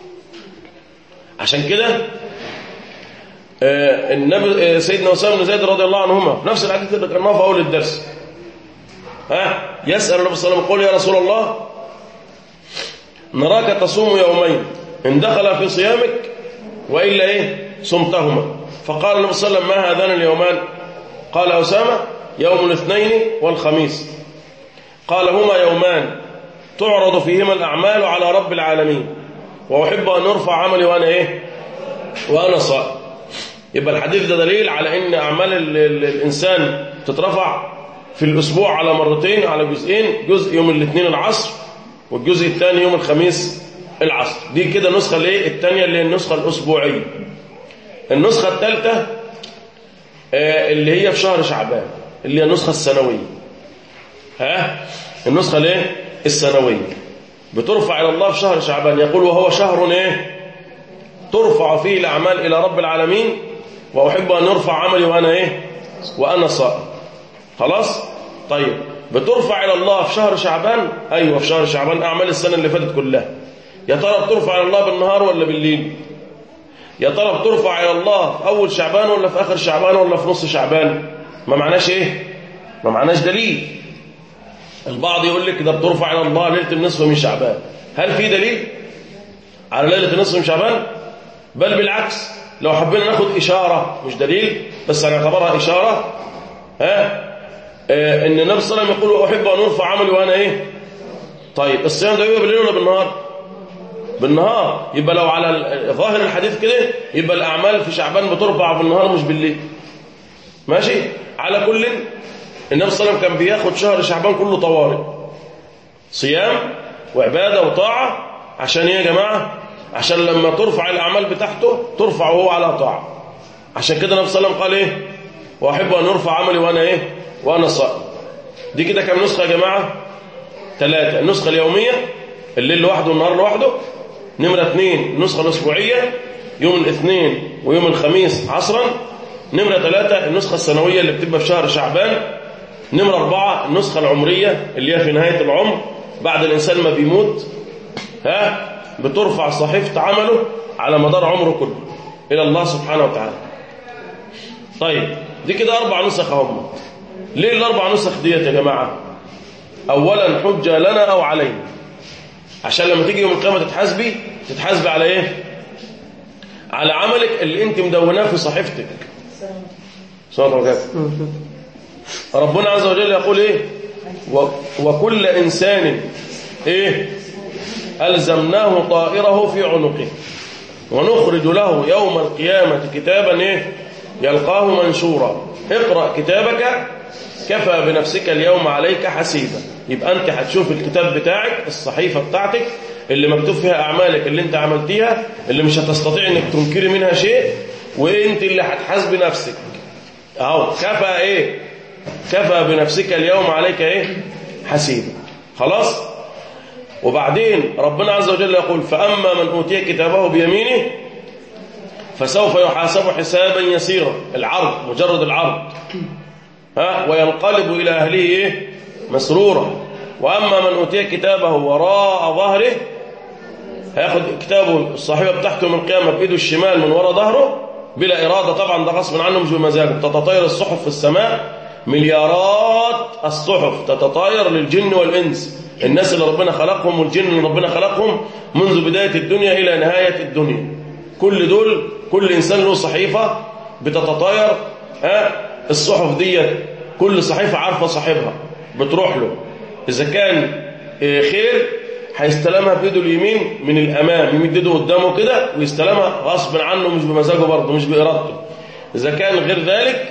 Speaker 2: عشان كده آه النبي سيدنا أسامة بن زيد رضي الله عنهما في نفس الحديث اللي ذكرناه في أول الدرس ها يسأل النبي صلى الله عليه وسلم يقول يا رسول الله نراك تصوم يومين إن دخل في صيامك وإلا إيه صمتهما فقال النبي صلى الله عليه وسلم ما هذان اليومان قال أسامة يوم الاثنين والخميس قال هما يومان تعرض فيهما الأعمال على رب العالمين وأحب أن يرفع عملي وأنا إيه وأنا صائم يبقى الحديث ده دليل على أن أعمال ال ال الإنسان تترفع في الأسبوع على مرتين على جزئين جزء يوم الاثنين العصر والجزء الثاني يوم الخميس العصر دي كده النسخة الايه الثانية اللي هي النسخة الأسبوعية النسخة الثالثة آه اللي هي في شهر شعبان اللي هي النسخة السنوية ها النسخة الايه السنوية بترفع إلى الله في شهر شعبان يقول وهو شهر ايه ترفع فيه الأعمال إلى رب العالمين وأحب أن يرفع عملي وأنا ايه وأنا صائم خلاص طيب بترفع إلى الله في شهر شعبان أيوة في شهر شعبان أعمال السنة اللي فاتت كلها يا ترى بترفع إلى الله بالنهار ولا بالليل يا ترى بترفع إلى الله في أول شعبان ولا في آخر شعبان ولا في نص شعبان ما معناش إيه ما معناش دليل البعض يقول لك ده بترفع إلى الله ليلة النصف من شعبان هل في دليل على ليلة النصف من شعبان بل بالعكس لو حبينا ناخد إشارة مش دليل بس هنعتبرها إشارة ها آه إن النبي صلى الله عليه وسلم يقول أحب أن أرفع عملي وأنا إيه طيب الصيام ده يبقى بالليل ولا بالنهار بالنهار يبقى لو على ظاهر الحديث كده يبقى الأعمال في شعبان بترفع بالنهار مش بالليل ماشي على كل النبي صلى الله عليه وسلم كان بياخد شهر شعبان كله طوارئ صيام وعبادة وطاعة عشان ايه يا جماعة عشان لما ترفع الأعمال بتاعته ترفع وهو على طاعة عشان كده النبي صلى الله عليه وسلم قال ايه وأحب أن يرفع عملي وأنا ايه وأنا صائم دي كده كام نسخة يا جماعة ثلاثة النسخة اليومية الليل لوحده والنهار لوحده نمرة اثنين النسخة الأسبوعية يوم الاثنين ويوم الخميس عصرا نمرة ثلاثة النسخة السنوية اللي بتبقى في شهر شعبان نمرة أربعة النسخة العمرية اللي هي في نهاية العمر بعد الإنسان ما بيموت ها بترفع صحيفة عمله على مدار عمره كله إلى الله سبحانه وتعالى طيب دي كده أربع نسخ هم ليه الأربع نسخ ديت يا جماعة أولا حجة لنا أو علينا عشان لما تيجي يوم القيامة تتحاسبي تتحاسبي على إيه على عملك اللي أنت مدوناه في صحيفتك صلى الله عليه وسلم ربنا عز وجل يقول إيه و... وكل إنسان إيه ألزمناه طائره في عنقه ونخرج له يوم القيامة كتابا إيه يلقاه منشورا اقرأ كتابك كفى بنفسك اليوم عليك حسيبا يبقى أنت هتشوف الكتاب بتاعك الصحيفة بتاعتك اللي مكتوب فيها أعمالك اللي أنت عملتيها اللي مش هتستطيع أنك تنكري منها شيء وأنت اللي هتحاسبي نفسك أهو كفى إيه كفى بنفسك اليوم عليك إيه حسيبا خلاص وبعدين ربنا عز وجل يقول فأما من أوتي كتابه بيمينه فسوف يحاسب حسابا يسيرا العرض مجرد العرض ها وينقلب إلى أهله إيه؟ مسرورا وأما من أوتي كتابه وراء ظهره هياخد كتابه الصحيفة بتاعته من القيامة بإيده الشمال من وراء ظهره بلا إرادة طبعا ده غصب عنه مش بمزاجه تتطاير الصحف في السماء مليارات الصحف تتطاير للجن والإنس الناس اللي ربنا خلقهم والجن اللي ربنا خلقهم منذ بداية الدنيا إلى نهاية الدنيا كل دول كل إنسان له صحيفة بتتطاير ها الصحف دي كل صحيفة عارفة صاحبها بتروح له إذا كان خير هيستلمها بإيده اليمين من الأمام يمد ايده قدامه كده ويستلمها غصب عنه مش بمزاجه برضه مش بإرادته إذا كان غير ذلك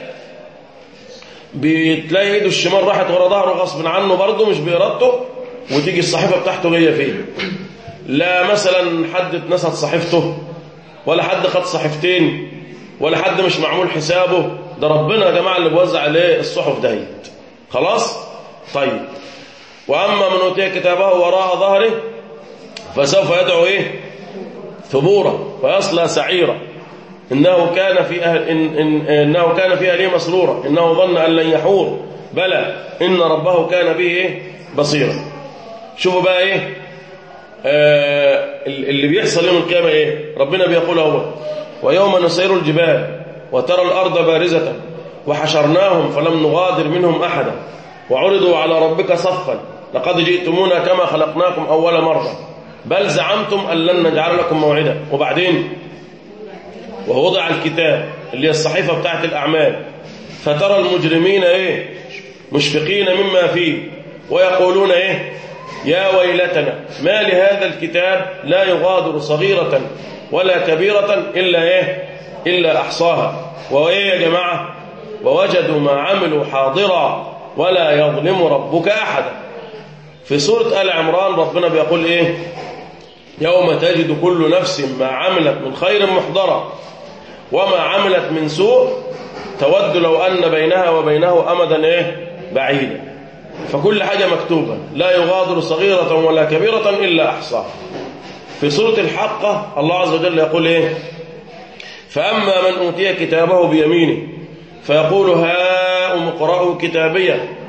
Speaker 2: بتلاقي ايده الشمال راحت ورا ظهره غصب عنه برضه مش بإرادته وتيجي الصحيفة بتاعته جاية فيه لا مثلا حد اتنست صحيفته ولا حد خد صحيفتين ولا حد مش معمول حسابه ده ربنا يا جماعة اللي بوزع عليه الصحف دهيت خلاص طيب وأما من أوتي كتابه وراء ظهره فسوف يدعو إيه ثبورا ويصلى سعيرا إنه كان في أهل إن إن إنه كان في أهله مسرورا إنه ظن أن لن يحور بلى إن ربه كان به إيه بصيرا شوفوا بقى إيه آه اللي بيحصل يوم القيامة إيه ربنا بيقول هو ويوم نسير الجبال وترى الأرض بارزة وحشرناهم فلم نغادر منهم أحدا وعرضوا على ربك صفا لقد جئتمونا كما خلقناكم أول مرة بل زعمتم أن لن نجعل لكم موعدا وبعدين ووضع الكتاب اللي هي الصحيفة بتاعت الأعمال فترى المجرمين إيه مشفقين مما فيه ويقولون إيه يا ويلتنا ما لهذا الكتاب لا يغادر صغيرة ولا كبيرة إلا إيه إلا أحصاها وإيه يا جماعة ووجدوا ما عملوا حاضرا ولا يظلم ربك أحدا في سورة آل عمران ربنا بيقول إيه يوم تجد كل نفس ما عملت من خير محضرا وما عملت من سوء تود لو أن بينها وبينه أمدا إيه بعيدا فكل حاجة مكتوبة لا يغادر صغيرة ولا كبيرة إلا أحصاها في سورة الحقة الله عز وجل يقول إيه فأما من أوتي كتابه بيمينه فيقول هاؤم اقرأوا كتابيه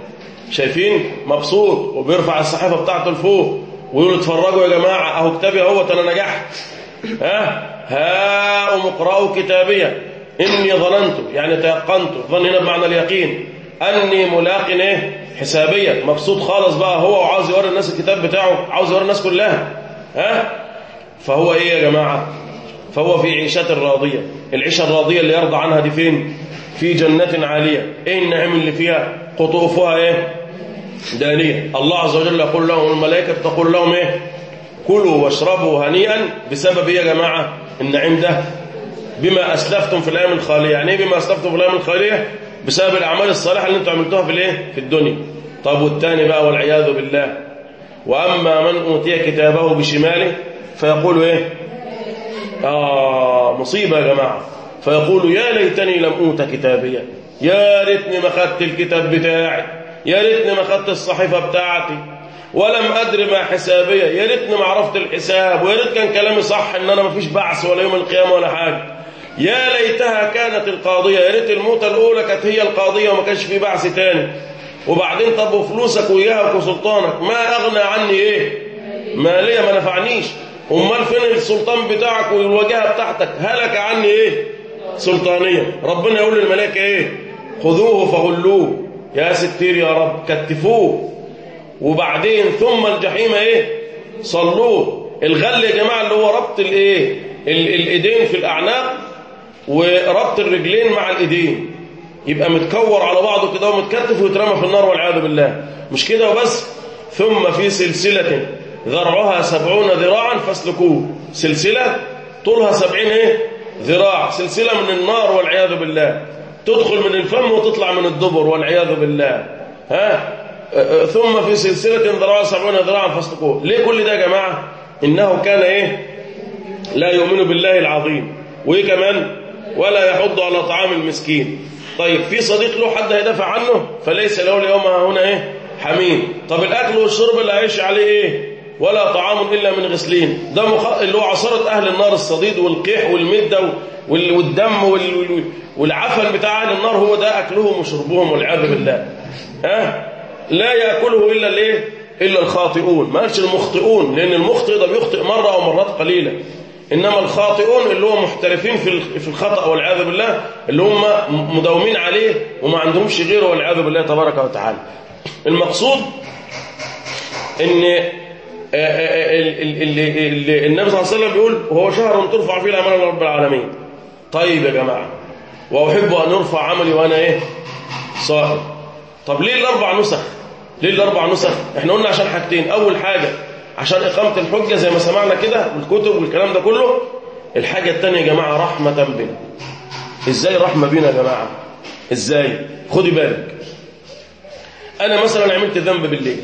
Speaker 2: شايفين مبسوط وبيرفع الصحيفة بتاعته لفوق ويقول اتفرجوا يا جماعة اهو كتابي اهوت انا نجحت ها ها اقرأوا كتابية إني ظننت يعني تيقنت ظن هنا بمعنى اليقين أني ملاق إيه حسابية مبسوط خالص بقى هو وعاوز يوري الناس الكتاب بتاعه عاوز يوري الناس كلها ها فهو إيه يا جماعة فهو في عيشة راضية العيشة الراضية اللي يرضى عنها دي فين في جنة عالية إيه النعيم اللي فيها قطوفها إيه دانية الله عز وجل يقول لهم الملائكة تقول لهم إيه كلوا واشربوا هنيئا بسبب إيه يا جماعة النعيم ده بما أسلفتم في الأيام الخالية يعني إيه بما أسلفتم في الأيام الخالية بسبب الأعمال الصالحة اللي أنتم عملتوها في الإيه في الدنيا طب والتاني بقى والعياذ بالله وأما من أوتي كتابه بشماله فيقول إيه آه مصيبة يا جماعة فيقول يا ليتني لم أوت كتابيا يا ريتني ما خدت الكتاب بتاعي يا ريتني ما خدت الصحيفة بتاعتي ولم أدري ما حسابية يا ريتني ما عرفت الحساب ويا ريت كان كلامي صح إن أنا ما فيش بعث ولا يوم القيامة ولا حاجة يا ليتها كانت القاضية يا ريت الموتة الأولى كانت هي القاضية وما كانش في بعث تاني وبعدين طب وفلوسك وإياك وسلطانك ما أغنى عني إيه مالية ما نفعنيش أمال فين السلطان بتاعك والوجهة بتاعتك هلك عني إيه سلطانية ربنا يقول للملائكة إيه خذوه فغلوه يا ستير يا رب كتفوه وبعدين ثم الجحيم إيه صلوه الغل يا جماعة اللي هو ربط الإيه الإيدين في الأعناق وربط الرجلين مع الإيدين يبقى متكور على بعضه كده ومتكتف ويترمى في النار والعياذ بالله مش كده وبس ثم في سلسلة ذرعها سبعون ذراعا فاسلكوه سلسلة طولها سبعين ايه ذراع سلسلة من النار والعياذ بالله تدخل من الفم وتطلع من الدبر والعياذ بالله ها ثم في سلسلة ذراعها سبعون ذراعا فاسلكوه ليه كل ده يا جماعة إنه كان ايه لا يؤمن بالله العظيم وايه كمان ولا يحض على طعام المسكين طيب في صديق له حد هيدافع عنه فليس له اليوم هنا ايه حميم طب الاكل والشرب اللي هيعيش عليه ايه ولا طعام الا من غسلين ده مخ... اللي هو عصاره اهل النار الصديد والقيح والمده وال... والدم وال... والعفن بتاع اهل النار هو ده اكلهم وشربهم والعياذ بالله ها لا ياكله الا الايه الا الخاطئون ما قالش المخطئون لان المخطئ ده بيخطئ مره او مرات قليله إنما الخاطئون اللي هم محترفين في الخطأ والعياذ بالله اللي هم مداومين عليه وما عندهمش غيره والعياذ بالله تبارك وتعالى المقصود ان النبي صلى الله عليه وسلم بيقول وهو شهر ترفع فيه الأمانة لرب العالمين طيب يا جماعة وأحب أن يرفع عملي وأنا إيه صائم طب ليه الأربع نسخ ليه الأربع نسخ احنا قلنا عشان حاجتين أول حاجة عشان إقامة الحجة زي ما سمعنا كده والكتب والكلام ده كله الحاجة الثانية يا جماعة رحمة بنا إزاي رحمة بنا يا جماعة إزاي خدي بالك أنا مثلا عملت ذنب بالليل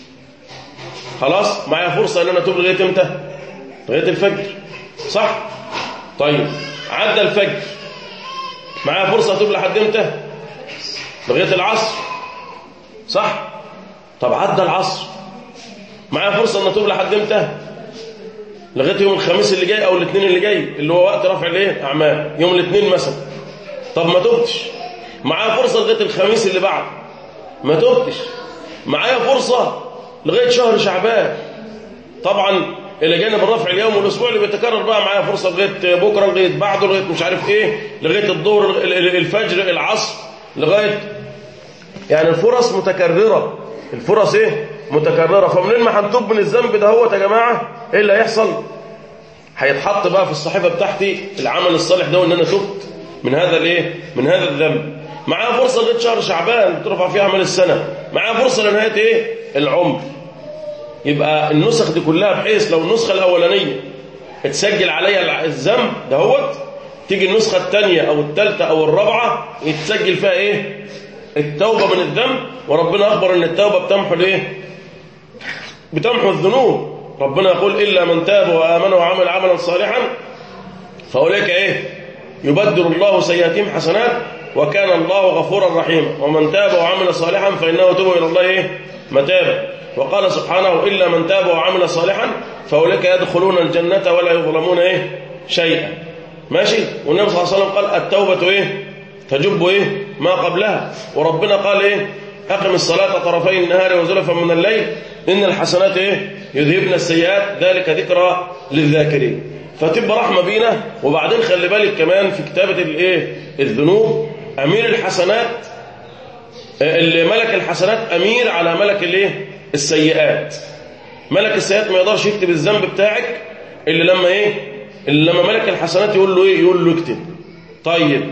Speaker 2: خلاص معايا فرصة أن أنا أتوب لغاية إمتى لغاية الفجر صح طيب عدى الفجر معايا فرصة أتوب لحد إمتى لغاية العصر صح طب عدى العصر معايا فرصة ان اتوب لحد امتى لغايه يوم الخميس اللي جاي او الاثنين اللي جاي اللي هو وقت رفع الايه اعمال يوم الاثنين مثلا طب ما تبتش معايا فرصه لغايه الخميس اللي بعد ما تبتش معايا فرصه لغايه شهر شعبان طبعا الى جانب الرفع اليوم والاسبوع اللي بيتكرر بقى معايا فرصه لغايه بكره لغايه بعده لغايه مش عارف ايه لغايه الظهر الفجر العصر لغايه يعني الفرص متكرره الفرص ايه متكررة فمنين ما هنتوب من الذنب ده هو يا جماعة ايه اللي هيحصل هيتحط بقى في الصحيفة بتاعتي العمل الصالح ده وان انا تبت من هذا الايه من هذا الذنب معايا فرصة لغاية شهر شعبان ترفع فيها عمل السنة معايا فرصة لنهاية ايه العمر يبقى النسخ دي كلها بحيث لو النسخة الأولانية اتسجل عليها الذنب دهوت تيجي النسخة الثانية أو الثالثة أو الرابعة يتسجل فيها ايه التوبة من الذنب وربنا أخبر أن التوبة بتمحو الايه بتمحو الذنوب ربنا يقول إلا من تاب وآمن وعمل عملا صالحا فأولئك إيه يبدل الله سيئاتهم حسنات وكان الله غفورا رحيما ومن تاب وعمل صالحا فإنه توب إلى الله إيه متابا وقال سبحانه إلا من تاب وعمل صالحا فأولئك يدخلون الجنة ولا يظلمون إيه شيئا ماشي والنبي صلى الله عليه وسلم قال التوبة إيه تجب إيه ما قبلها وربنا قال إيه أقم الصلاة طرفي النهار وزلفا من الليل إن الحسنات إيه يذهبن السيئات ذلك ذكرى للذاكرين فتبقى رحمة بينا وبعدين خلي بالك كمان في كتابة الإيه الذنوب أمير الحسنات اللي ملك الحسنات أمير على ملك الإيه السيئات ملك السيئات ما يقدرش يكتب الذنب بتاعك اللي لما إيه اللي لما ملك الحسنات يقول له إيه يقول له اكتب طيب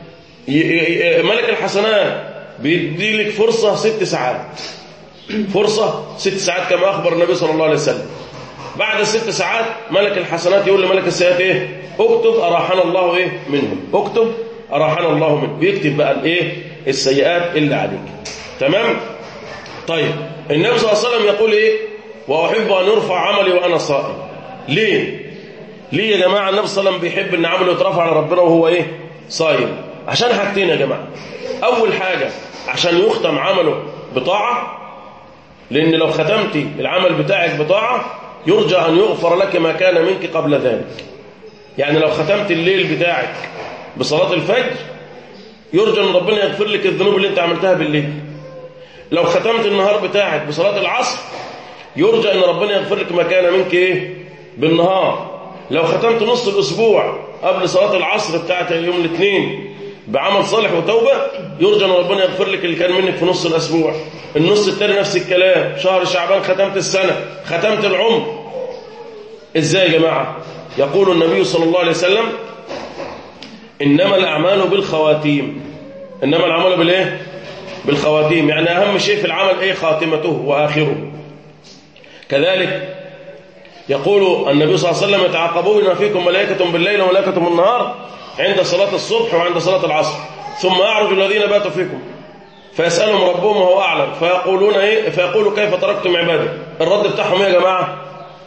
Speaker 2: ملك الحسنات بيدي لك فرصة ست ساعات فرصة ست ساعات كما أخبر النبي صلى الله عليه وسلم بعد الست ساعات ملك الحسنات يقول لملك السيئات إيه اكتب أراحنا الله إيه منهم اكتب أراحنا الله منهم بيكتب بقى الإيه السيئات اللي عليك تمام طيب النبي صلى الله عليه وسلم يقول إيه وأحب أن يرفع عملي وأنا صائم ليه ليه يا جماعة النبي صلى الله عليه وسلم بيحب أن عمله يترفع على ربنا وهو إيه صايم عشان حاجتين يا جماعة أول حاجة عشان يختم عمله بطاعة لأن لو ختمتي العمل بتاعك بطاعة يرجى أن يغفر لك ما كان منك قبل ذلك يعني لو ختمت الليل بتاعك بصلاة الفجر يرجى أن ربنا يغفر لك الذنوب اللي انت عملتها بالليل لو ختمت النهار بتاعك بصلاة العصر يرجى أن ربنا يغفر لك ما كان منك إيه بالنهار لو ختمت نص الأسبوع قبل صلاة العصر بتاعت يوم الاثنين بعمل صالح وتوبة يرجى أن ربنا يغفر لك اللي كان منك في نص الأسبوع النص التاني نفس الكلام شهر شعبان ختمت السنة ختمت العمر إزاي يا جماعة يقول النبي صلى الله عليه وسلم إنما الأعمال بالخواتيم إنما الأعمال بالإيه بالخواتيم يعني أهم شيء في العمل إيه خاتمته وآخره كذلك يقول النبي صلى الله عليه وسلم يتعاقبون فيكم ملائكة بالليل وملائكة بالنهار عند صلاة الصبح وعند صلاة العصر ثم يعرج الذين باتوا فيكم فيسألهم ربهم وهو أعلم فيقولون إيه فيقولوا كيف تركتم عبادي الرد بتاعهم إيه يا جماعة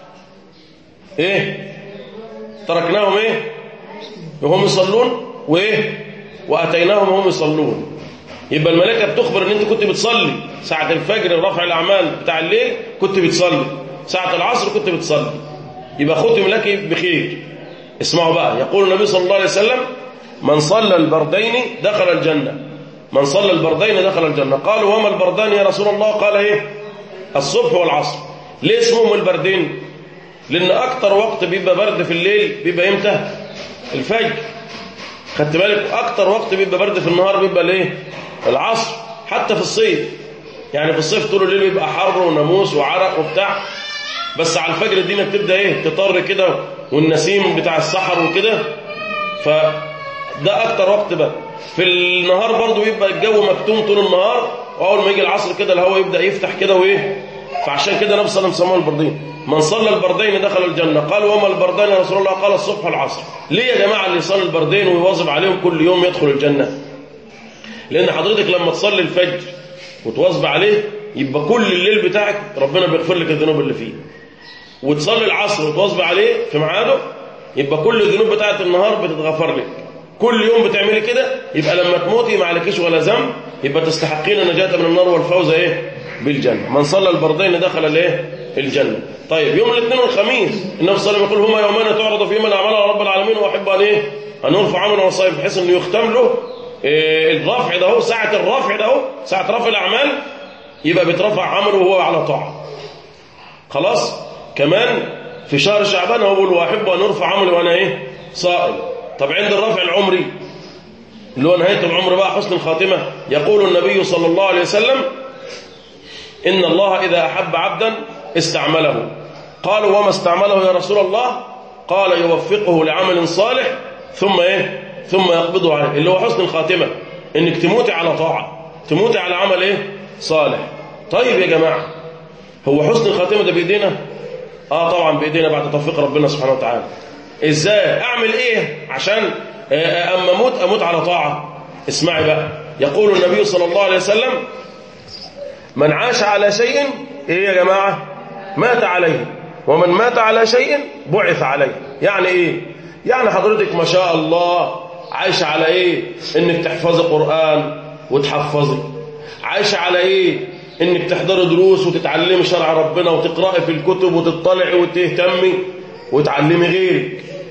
Speaker 2: إيه تركناهم إيه وهم يصلون وإيه وأتيناهم وهم يصلون يبقى الملائكة بتخبر ان انت كنت بتصلي ساعة الفجر رفع الأعمال بتاع الليل كنت بتصلي ساعة العصر كنت بتصلي يبقى ختم لك بخير اسمعوا بقى يقول النبي صلى الله عليه وسلم من صلى البردين دخل الجنة من صلى البردين دخل الجنة قالوا وما البردان يا رسول الله قال ايه الصبح والعصر ليه اسمهم البردين لان اكتر وقت بيبقى برد في الليل بيبقى امتى الفجر خدت بالك اكتر وقت بيبقى برد في النهار بيبقى الايه العصر حتى في الصيف يعني في الصيف طول الليل بيبقى حر وناموس وعرق وبتاع بس على الفجر الدنيا بتبدا ايه تطر كده والنسيم بتاع السحر وكده فده اكتر وقت بقى في النهار برضو بيبقى الجو مكتوم طول النهار واول ما يجي العصر كده الهواء يبدا يفتح كده وايه فعشان كده النبي صلى الله عليه وسلم سموه البردين من صلى البردين دخل الجنة قال وما البردين يا رسول الله قال الصبح والعصر ليه يا جماعة اللي يصلي البردين ويواظب عليهم كل يوم يدخل الجنة لأن حضرتك لما تصلي الفجر وتواظب عليه يبقى كل الليل بتاعك ربنا بيغفر لك الذنوب اللي فيه وتصلي العصر وتواظب عليه في ميعاده يبقى كل الذنوب بتاعت النهار بتتغفر لك كل يوم بتعملي كده يبقى لما تموتي ما عليكيش ولا ذنب يبقى تستحقين النجاة من النار والفوز ايه بالجنة من صلى البردين دخل الايه الجنة طيب يوم الاثنين والخميس النبي صلى الله عليه وسلم يقول هما يومان تعرض فيهما الاعمال على رب العالمين واحب ان ايه ان يرفع عمله وصائب بحيث انه يختم له إيه الرفع ده هو ساعة الرفع ده هو ساعة رفع الاعمال يبقى بيترفع عمله وهو على طاعة خلاص كمان في شهر شعبان هو بيقول واحب ان يرفع عملي وانا ايه صائم طب عند الرفع العمري اللي هو نهاية العمر بقى حسن الخاتمة يقول النبي صلى الله عليه وسلم إن الله إذا أحب عبدا استعمله قالوا وما استعمله يا رسول الله قال يوفقه لعمل صالح ثم إيه ثم يقبضه عليه اللي هو حسن الخاتمة إنك تموتي على طاعة تموتي على عمل إيه صالح طيب يا جماعة هو حسن الخاتمة ده بإيدينا آه طبعا بإيدينا بعد توفيق ربنا سبحانه وتعالى إزاي أعمل إيه عشان أما أموت أموت على طاعة اسمعي بقى يقول النبي صلى الله عليه وسلم من عاش على شيء إيه يا جماعة مات عليه ومن مات على شيء بعث عليه يعني إيه يعني حضرتك ما شاء الله عايشة على إيه إنك تحفظي قرآن وتحفظي عايشة على إيه إنك تحضري دروس وتتعلمي شرع ربنا وتقرأي في الكتب وتطلعي وتهتمي وتعلمي غيرك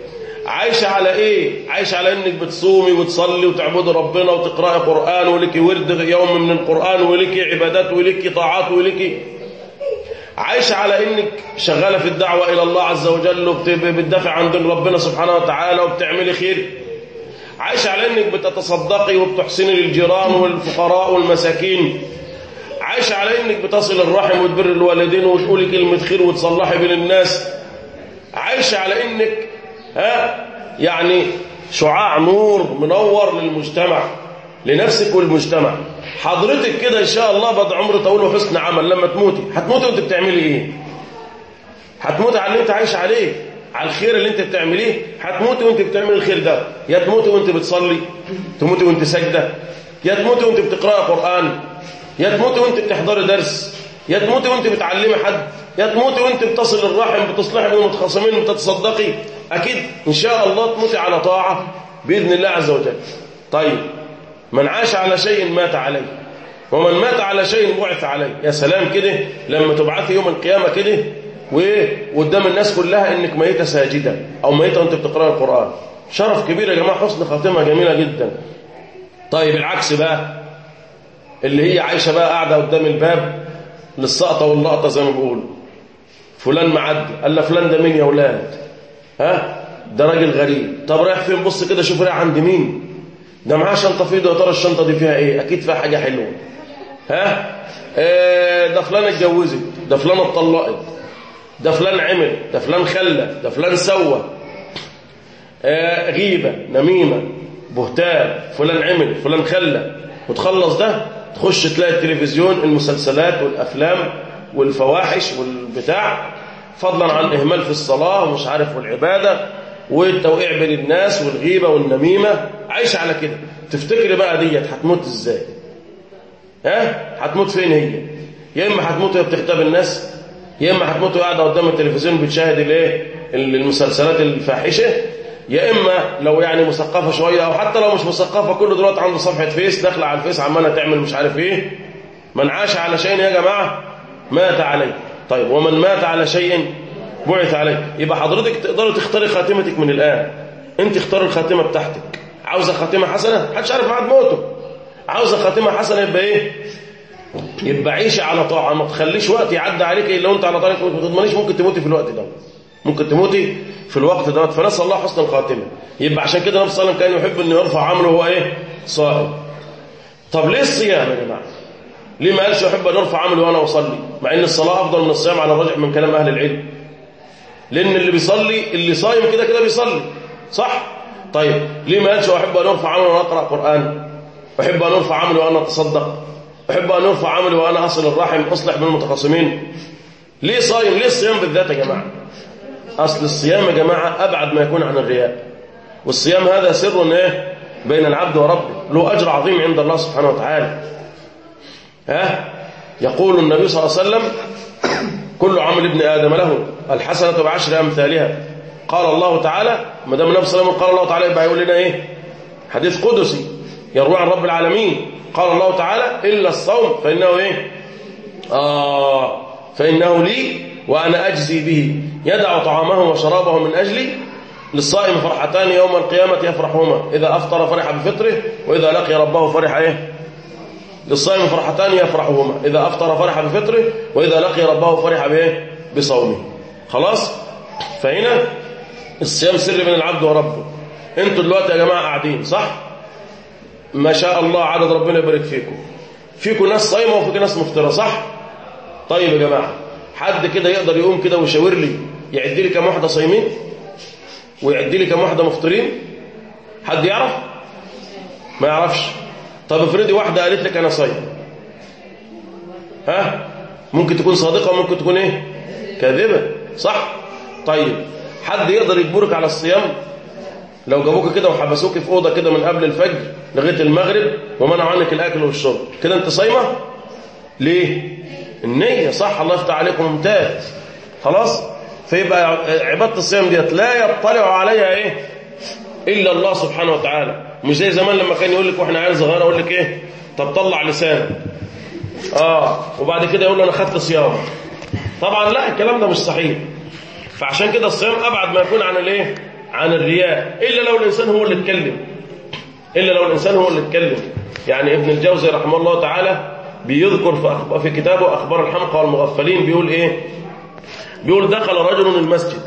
Speaker 2: عايشة على ايه عايشة على انك بتصومي وتصلي وتعبدي ربنا وتقرأي قرآن ولك ورد يوم من القرآن ولك عبادات ولك طاعات ولك عايشة على انك شغالة في الدعوة الى الله عز وجل وبتدافع عن دين ربنا سبحانه وتعالى وبتعملي خير عايشة على انك بتتصدقي وبتحسني للجيران والفقراء والمساكين عايشة على انك بتصل الرحم وتبر الوالدين وتقولي كلمة خير وتصلحي بين الناس عايشة على انك ها يعني شعاع نور منور للمجتمع لنفسك والمجتمع حضرتك كده ان شاء الله بعد عمر طويل وحسن عمل لما تموتي هتموتي وانت بتعملي ايه هتموتي على اللي انت عايش عليه على الخير اللي انت بتعمليه هتموتي وانت بتعمل الخير ده يا تموتي وانت بتصلي تموتي وانت ساجده يا تموتي وانت بتقراي قران يا تموتي وانت بتحضري درس يا تموتي وانت بتعلمي حد يا تموتي وانت بتصل الرحم بتصلحي بين المتخاصمين بتتصدقي اكيد ان شاء الله تموتي على طاعه باذن الله عز وجل طيب من عاش على شيء مات عليه ومن مات على شيء بعث عليه يا سلام كده لما تبعثي يوم القيامه كده وايه قدام الناس كلها انك ميته ساجده او ميته وانت بتقرا القران شرف كبير يا جماعه حسن خاتمه جميله جدا طيب العكس بقى اللي هي عايشه بقى قاعده قدام الباب للسقطه واللقطه زي ما بيقولوا فلان معدي قال له فلان ده مين يا اولاد ها ده راجل غريب طب رايح فين بص كده شوف رايح عند مين ده معاه شنطه في ايده يا ترى الشنطه دي فيها ايه اكيد فيها حاجه حلوه ها آه ده فلان اتجوزت ده فلان اتطلقت ده فلان عمل ده فلان خلى ده فلان سوى آه غيبه نميمه بهتان فلان عمل فلان خلى وتخلص ده تخش تلاقي التلفزيون المسلسلات والافلام والفواحش والبتاع فضلا عن اهمال في الصلاه ومش عارف والعباده والتوقيع بين الناس والغيبه والنميمه عايشه على كده تفتكري بقى ديت هتموت ازاي ها هتموت فين هي يا اما هتموت وهي بتغتاب الناس يا اما هتموت قاعده قدام التلفزيون بتشاهد الايه المسلسلات الفاحشه يا اما لو يعني مثقفه شويه او حتى لو مش مثقفه كله دلوقتي عنده صفحه فيس داخله على الفيس عماله تعمل مش عارف ايه من عاش على شيء يا جماعه مات عليه طيب ومن مات على شيء بعث عليه يبقى حضرتك تقدري تختاري خاتمتك من الان انت اختاري الخاتمه بتاعتك عاوزه خاتمه حسنه محدش عارف ميعاد موته عاوزه خاتمه حسنه يبقى ايه يبقى عيشي على طاعه ما تخليش وقت يعدي عليك الا وانت على طريق ما تضمنيش ممكن تموتي في الوقت ده ممكن تموتي في الوقت ده فنسال الله حسن الخاتمه يبقى عشان كده النبي صلى الله عليه وسلم كان يحب انه يرفع عمله وهو ايه صائم طب ليه الصيام يا جماعه ليه ما قالش يحب ان ارفع عملي وانا اصلي مع ان الصلاه افضل من الصيام على الراجح من كلام اهل العلم لان اللي بيصلي اللي صايم كده كده بيصلي صح طيب ليه ما قالش احب ان ارفع عملي وانا اقرا قران احب ان ارفع عملي وانا اتصدق احب ان ارفع عملي وانا اصل الرحم اصلح بين المتخاصمين ليه صايم ليه الصيام بالذات يا جماعه اصل الصيام يا جماعه ابعد ما يكون عن الرياء والصيام هذا سر ايه بين العبد وربه له اجر عظيم عند الله سبحانه وتعالى ها يقول النبي صلى الله عليه وسلم كل عمل ابن ادم له الحسنه بعشر امثالها قال الله تعالى ما دام النبي صلى الله عليه وسلم قال الله تعالى يبقى هيقول لنا ايه حديث قدسي يروي عن رب العالمين قال الله تعالى الا الصوم فانه ايه اه فانه لي وانا اجزي به يدع طعامه وشرابه من اجلي للصائم فرحتان يوم القيامه يفرحهما اذا افطر فرح بفطره واذا لقي ربه فرح ايه للصائم فرحتان يفرحهما إذا أفطر فرح بفطره وإذا لقي ربه فرح بإيه؟ بصومه خلاص فهنا الصيام سر بين العبد وربه انتوا دلوقتي يا جماعة قاعدين صح ما شاء الله عدد ربنا يبارك فيكم فيكم ناس صايمة وفيكم ناس مفطرة صح طيب يا جماعة حد كده يقدر يقوم كده ويشاور لي يعد لي كم واحدة صايمين ويعد لي كم واحدة مفطرين حد يعرف ما يعرفش طب افرضي واحدة قالت لك أنا صايم ها ممكن تكون صادقة وممكن تكون إيه كاذبة صح طيب حد يقدر يجبرك على الصيام لو جابوك كده وحبسوك في أوضة كده من قبل الفجر لغاية المغرب ومنعوا عنك الأكل والشرب كده أنت صايمة ليه النية صح الله يفتح عليكم ممتاز خلاص فيبقى عبادة الصيام ديت لا يطلع عليها إيه إلا الله سبحانه وتعالى مش زي زمان لما كان يقول لك واحنا عيال صغيره اقول لك ايه طب طلع لسانك اه وبعد كده يقول له انا خدت صيام طبعا لا الكلام ده مش صحيح فعشان كده الصيام ابعد ما يكون عن الايه عن الرياء إلا لو الإنسان هو اللي اتكلم إلا لو الإنسان هو اللي اتكلم يعني ابن الجوزي رحمه الله تعالى بيذكر في, أخب... في كتابه أخبار الحمقى والمغفلين بيقول إيه بيقول دخل رجل المسجد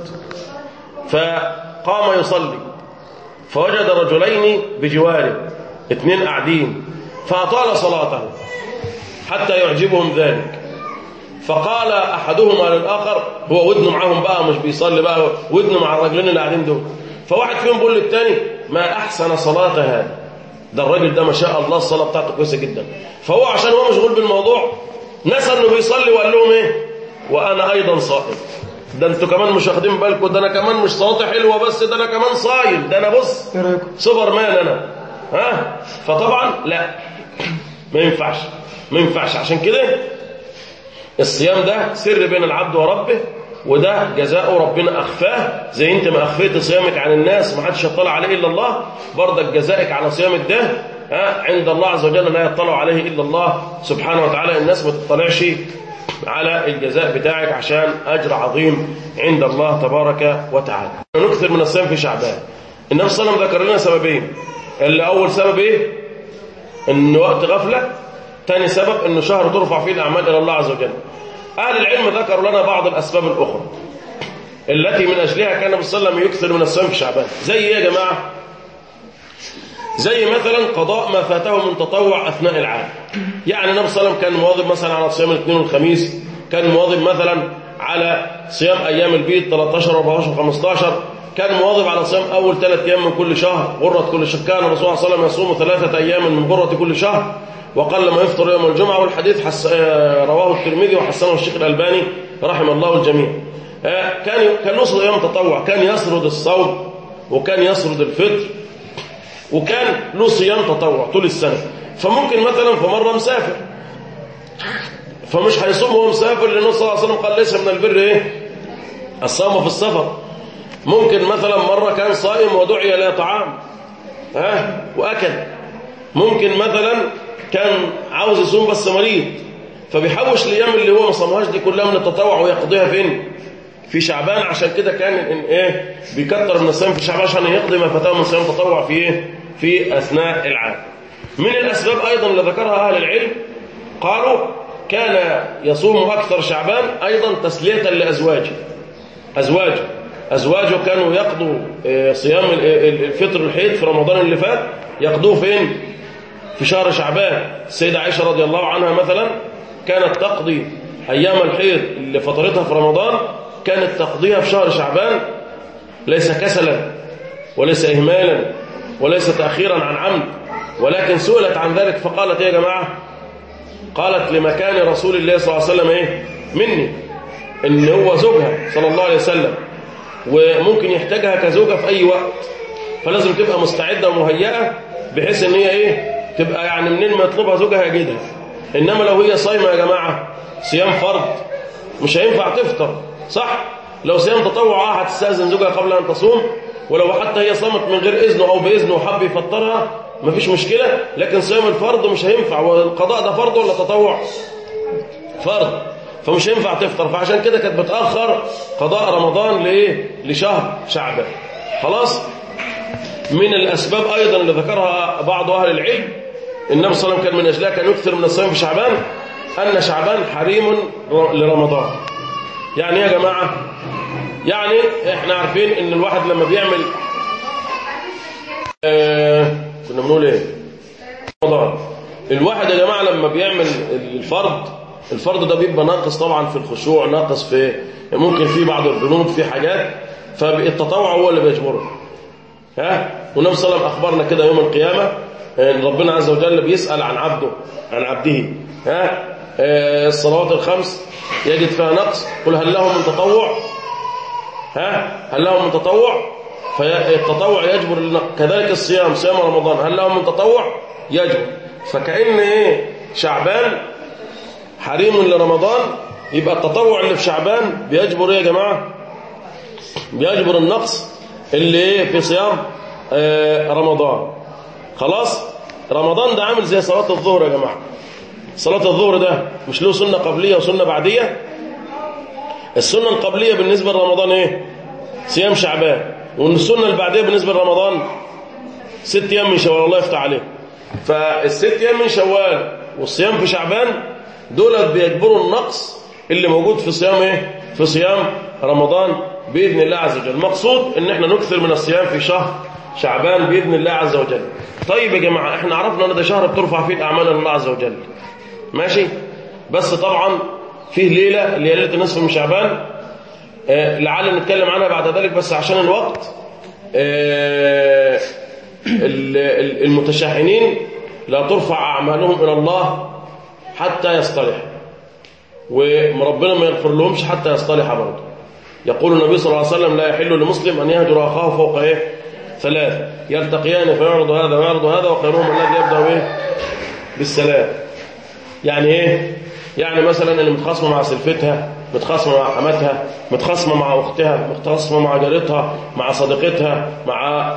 Speaker 2: فقام يصلي فوجد رجلين بجواره اثنين قاعدين فأطال صلاته حتى يعجبهم ذلك فقال أحدهما للآخر هو ودنه معاهم بقى مش بيصلي بقى ودنه مع الرجلين اللي قاعدين دول فواحد فيهم بيقول للتاني ما أحسن صلاة هذا ده الراجل ده ما شاء الله الصلاة بتاعته كويسة جدا فهو عشان هو مشغول بالموضوع نسى انه بيصلي وقال لهم ايه وانا ايضا صائم ده انتوا كمان مش واخدين بالكم ده انا كمان مش صلاتي حلوه بس ده انا كمان صايم ده انا بص سوبر مان انا ها فطبعا لا ما ينفعش ما ينفعش عشان كده الصيام ده سر بين العبد وربه وده جزاء ربنا أخفاه زي انت ما أخفيت صيامك عن الناس ما حدش يطلع عليه إلا الله برضك جزائك على صيامك ده عند الله عز وجل لا يطلع عليه إلا الله سبحانه وتعالى الناس ما تطلعش على الجزاء بتاعك عشان أجر عظيم عند الله تبارك وتعالى نكثر من الصيام في شعبان النبي صلى الله عليه وسلم ذكر لنا سببين اللي أول سبب إيه إن وقت غفلة ثاني سبب إنه شهر ترفع فيه الأعمال إلى الله عز وجل أهل العلم ذكروا لنا بعض الأسباب الأخرى التي من أجلها كان النبي صلى الله عليه وسلم يكثر من الصيام في شعبان زي إيه يا جماعة زي مثلا قضاء ما فاته من تطوع أثناء العام يعني النبي صلى الله عليه وسلم كان مواظب مثلا على صيام الاثنين والخميس كان مواظب مثلا على صيام أيام البيت 13 14 15 كان مواظب على صيام أول ثلاث أيام من كل شهر غرة كل شهر كان الرسول صلى الله عليه وسلم يصوم ثلاثة أيام من غرة كل شهر وقل ما يفطر يوم الجمعة والحديث حس... رواه الترمذي وحسنه الشيخ الألباني رحم الله الجميع كان كان له يوم تطوع كان يسرد الصوم وكان يسرد الفطر وكان له صيام تطوع طول السنة فممكن مثلا في مرة مسافر فمش هيصوم وهو مسافر لأنه صلى الله عليه وسلم قال ليس من البر ايه الصوم في السفر ممكن مثلا مرة كان صائم ودعي لا طعام ها وأكل ممكن مثلا كان عاوز يصوم بس مريض فبيحوش الايام اللي هو ما صامهاش دي كلها من التطوع ويقضيها فين في شعبان عشان كده كان إن ايه بيكتر من الصيام في شعبان عشان يقضي ما فاته من صيام تطوع في ايه في اثناء العام من الاسباب ايضا اللي ذكرها اهل العلم قالوا كان يصوم اكثر شعبان ايضا تسليه لازواجه ازواجه ازواجه كانوا يقضوا صيام الفطر الحيض في رمضان اللي فات يقضوه فين في شهر شعبان السيدة عائشة رضي الله عنها مثلا كانت تقضي أيام الحيض اللي فطرتها في رمضان كانت تقضيها في شهر شعبان ليس كسلا وليس إهمالا وليس تأخيرا عن عمد ولكن سئلت عن ذلك فقالت يا جماعة قالت لمكان رسول الله صلى الله عليه وسلم إيه مني إن هو زوجها صلى الله عليه وسلم وممكن يحتاجها كزوجة في أي وقت فلازم تبقى مستعدة ومهيئة بحيث إن هي إيه تبقى يعني منين ما يطلبها زوجها يجدها إنما لو هي صايمة يا جماعة صيام فرض مش هينفع تفطر صح لو صيام تطوع هتستأذن زوجها قبل أن تصوم ولو حتى هي صامت من غير إذنه أو بإذنه وحب يفطرها مفيش مشكلة لكن صيام الفرض مش هينفع والقضاء ده فرض ولا تطوع فرض فمش هينفع تفطر فعشان كده كانت بتأخر قضاء رمضان لإيه لشهر شعبان خلاص من الأسباب أيضا اللي ذكرها بعض أهل العلم النبي صلى الله عليه وسلم كان من أجلها كان يكثر من الصيام في شعبان أن شعبان حريم لرمضان يعني يا جماعة يعني احنا عارفين ان الواحد لما بيعمل آه كنا بنقول ايه رمضان الواحد يا جماعة لما بيعمل الفرض الفرض ده بيبقى ناقص طبعا في الخشوع ناقص في ممكن في بعض البنود في حاجات فالتطوع هو اللي بيجبره ها والنبي صلى الله عليه وسلم اخبرنا كده يوم القيامه ان ربنا عز وجل بيسال عن عبده عن عبده ها الصلوات الخمس يجد فيها نقص قل هل له من تطوع ها هل له من تطوع فالتطوع يجبر كذلك الصيام صيام رمضان هل له من تطوع يجبر فكأن ايه شعبان حريم لرمضان يبقى التطوع اللي في شعبان بيجبر ايه يا جماعه بيجبر النقص اللي ايه في صيام آه رمضان خلاص رمضان ده عامل زي صلاه الظهر يا جماعه صلاة الظهر ده مش له سنة قبلية وسنة بعدية السنة القبلية بالنسبة لرمضان ايه صيام شعبان والسنة اللي بعدها بالنسبة لرمضان ست أيام من شوال الله يفتح عليه فالست أيام من شوال والصيام في شعبان دولت بيجبروا النقص اللي موجود في صيام ايه في صيام رمضان بإذن الله عز وجل المقصود ان احنا نكثر من الصيام في شهر شعبان بإذن الله عز وجل طيب يا جماعة احنا عرفنا ان ده شهر بترفع فيه الأعمال الله عز وجل ماشي بس طبعا فيه ليلة اللي هي ليلة النصف من شعبان آه لعل نتكلم عنها بعد ذلك بس عشان الوقت آه المتشاحنين لا ترفع أعمالهم إلى الله حتى يصطلح وربنا ما يغفر لهمش حتى يصطلح برضه يقول النبي صلى الله عليه وسلم لا يحل لمسلم أن يهجر أخاه فوق إيه ثلاث يلتقيان فيعرض هذا ويعرض هذا وخيرهم الذي يبدأ إيه بالسلام يعني إيه يعني مثلا اللي متخاصمه مع سلفتها متخاصمه مع حماتها متخاصمه مع اختها متخاصمه مع جارتها مع صديقتها مع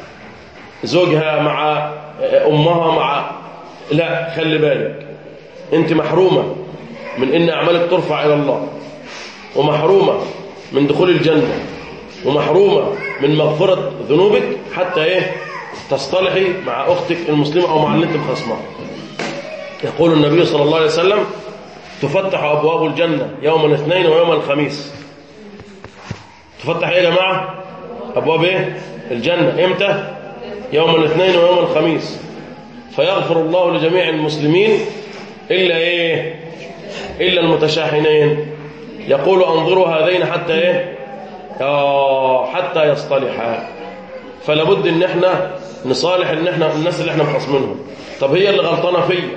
Speaker 2: زوجها مع امها مع لا خلي بالك انت محرومه من ان اعمالك ترفع الى الله ومحرومه من دخول الجنه ومحرومه من مغفره ذنوبك حتى ايه تصطلحي مع اختك المسلمه او مع اللي انت مخاصمها يقول النبي صلى الله عليه وسلم تفتح أبواب الجنة يوم الاثنين ويوم الخميس تفتح ايه يا جماعة أبواب ايه الجنة امتى يوم الاثنين ويوم الخميس فيغفر الله لجميع المسلمين إلا ايه إلا المتشاحنين يقول أنظروا هذين حتى ايه آه حتى يصطلحا فلا بد ان احنا نصالح ان احنا الناس اللي احنا مخاصمينهم طب هي اللي غلطانه فيا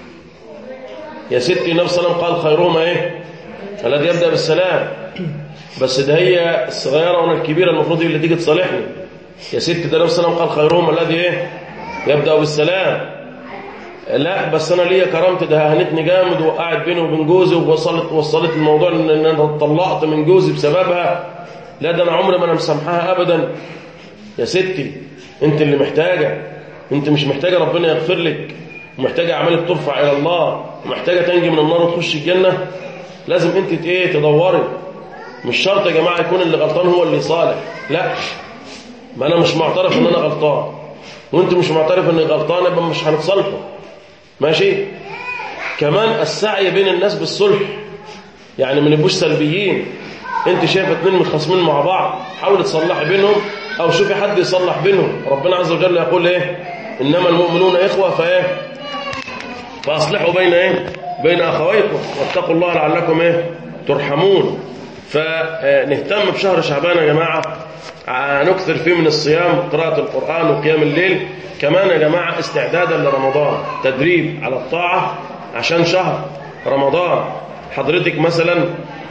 Speaker 2: يا ستي النبي صلى الله عليه وسلم قال خيرهم ايه الذي يبدا بالسلام بس ده هي الصغيره وانا الكبيره المفروض هي اللي تيجي تصالحني يا ستي ده النبي صلى الله عليه وسلم قال خيرهم الذي ايه يبدا بالسلام لا بس انا ليا كرامتي ده هنتني جامد وقعت بيني وبين جوزي ووصلت وصلت الموضوع ان انا اتطلقت من جوزي بسببها لا ده انا عمري ما انا مسامحاها ابدا يا ستي انت اللي محتاجه انت مش محتاجه ربنا يغفر لك ومحتاجه اعمالك ترفع الى الله ومحتاجه تنجي من النار وتخش الجنه لازم انت ايه تدوري مش شرط يا جماعه يكون اللي غلطان هو اللي صالح لا ما انا مش معترف ان انا غلطان وانت مش معترف اني غلطان يبقى مش هنتصالحوا ماشي كمان السعي بين الناس بالصلح يعني ما نبقوش سلبيين انت شايف اتنين متخاصمين مع بعض حاول تصلحي بينهم او شوفي حد يصلح بينهم ربنا عز وجل يقول ايه انما المؤمنون اخوه فايه فاصلحوا بين ايه بين اخويكم واتقوا الله لعلكم ايه ترحمون فنهتم بشهر شعبان يا جماعه نكثر فيه من الصيام قراءه القران وقيام الليل كمان يا جماعه استعدادا لرمضان تدريب على الطاعه عشان شهر رمضان حضرتك مثلا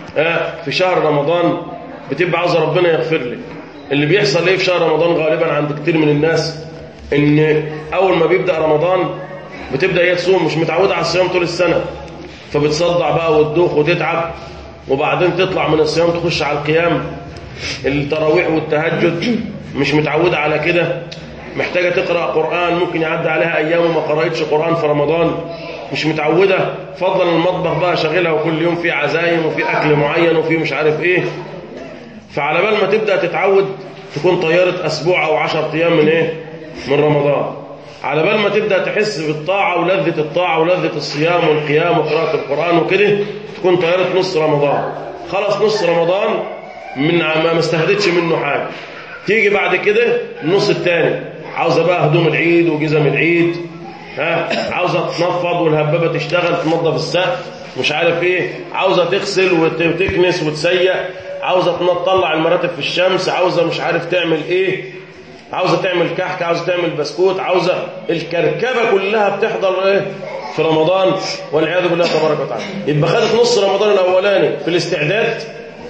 Speaker 2: في شهر رمضان بتبقى عاوزه ربنا يغفر لك اللي بيحصل ايه في شهر رمضان غالبا عند كتير من الناس ان اول ما بيبدا رمضان بتبدا هي تصوم مش متعوده على الصيام طول السنه فبتصدع بقى وتدوخ وتتعب وبعدين تطلع من الصيام تخش على القيام التراويح والتهجد مش متعوده على كده محتاجه تقرا قران ممكن يعدي عليها ايام وما قرأتش قران في رمضان مش متعوده فضلا المطبخ بقى شغلها وكل يوم في عزايم وفي اكل معين وفي مش عارف ايه فعلى بال ما تبدا تتعود تكون طياره اسبوع او 10 ايام من ايه من رمضان على بال ما تبدا تحس بالطاعه ولذه الطاعه ولذه الصيام والقيام وقراءه القران وكده تكون طياره نص رمضان خلص نص رمضان من ما استهدتش منه حاجه تيجي بعد كده النص الثاني عاوزه بقى هدوم العيد وجزم العيد ها عاوزه تنفض والهبابه تشتغل تنظف السقف مش عارف ايه عاوزه تغسل وتكنس وتسيق عاوزه تطلع المراتب في الشمس عاوزه مش عارف تعمل ايه عاوزه تعمل كحك عاوزه تعمل بسكوت عاوزه الكركبه كلها بتحضر ايه في رمضان والعياذ بالله تبارك وتعالى يبقى خدت نص رمضان الاولاني في الاستعداد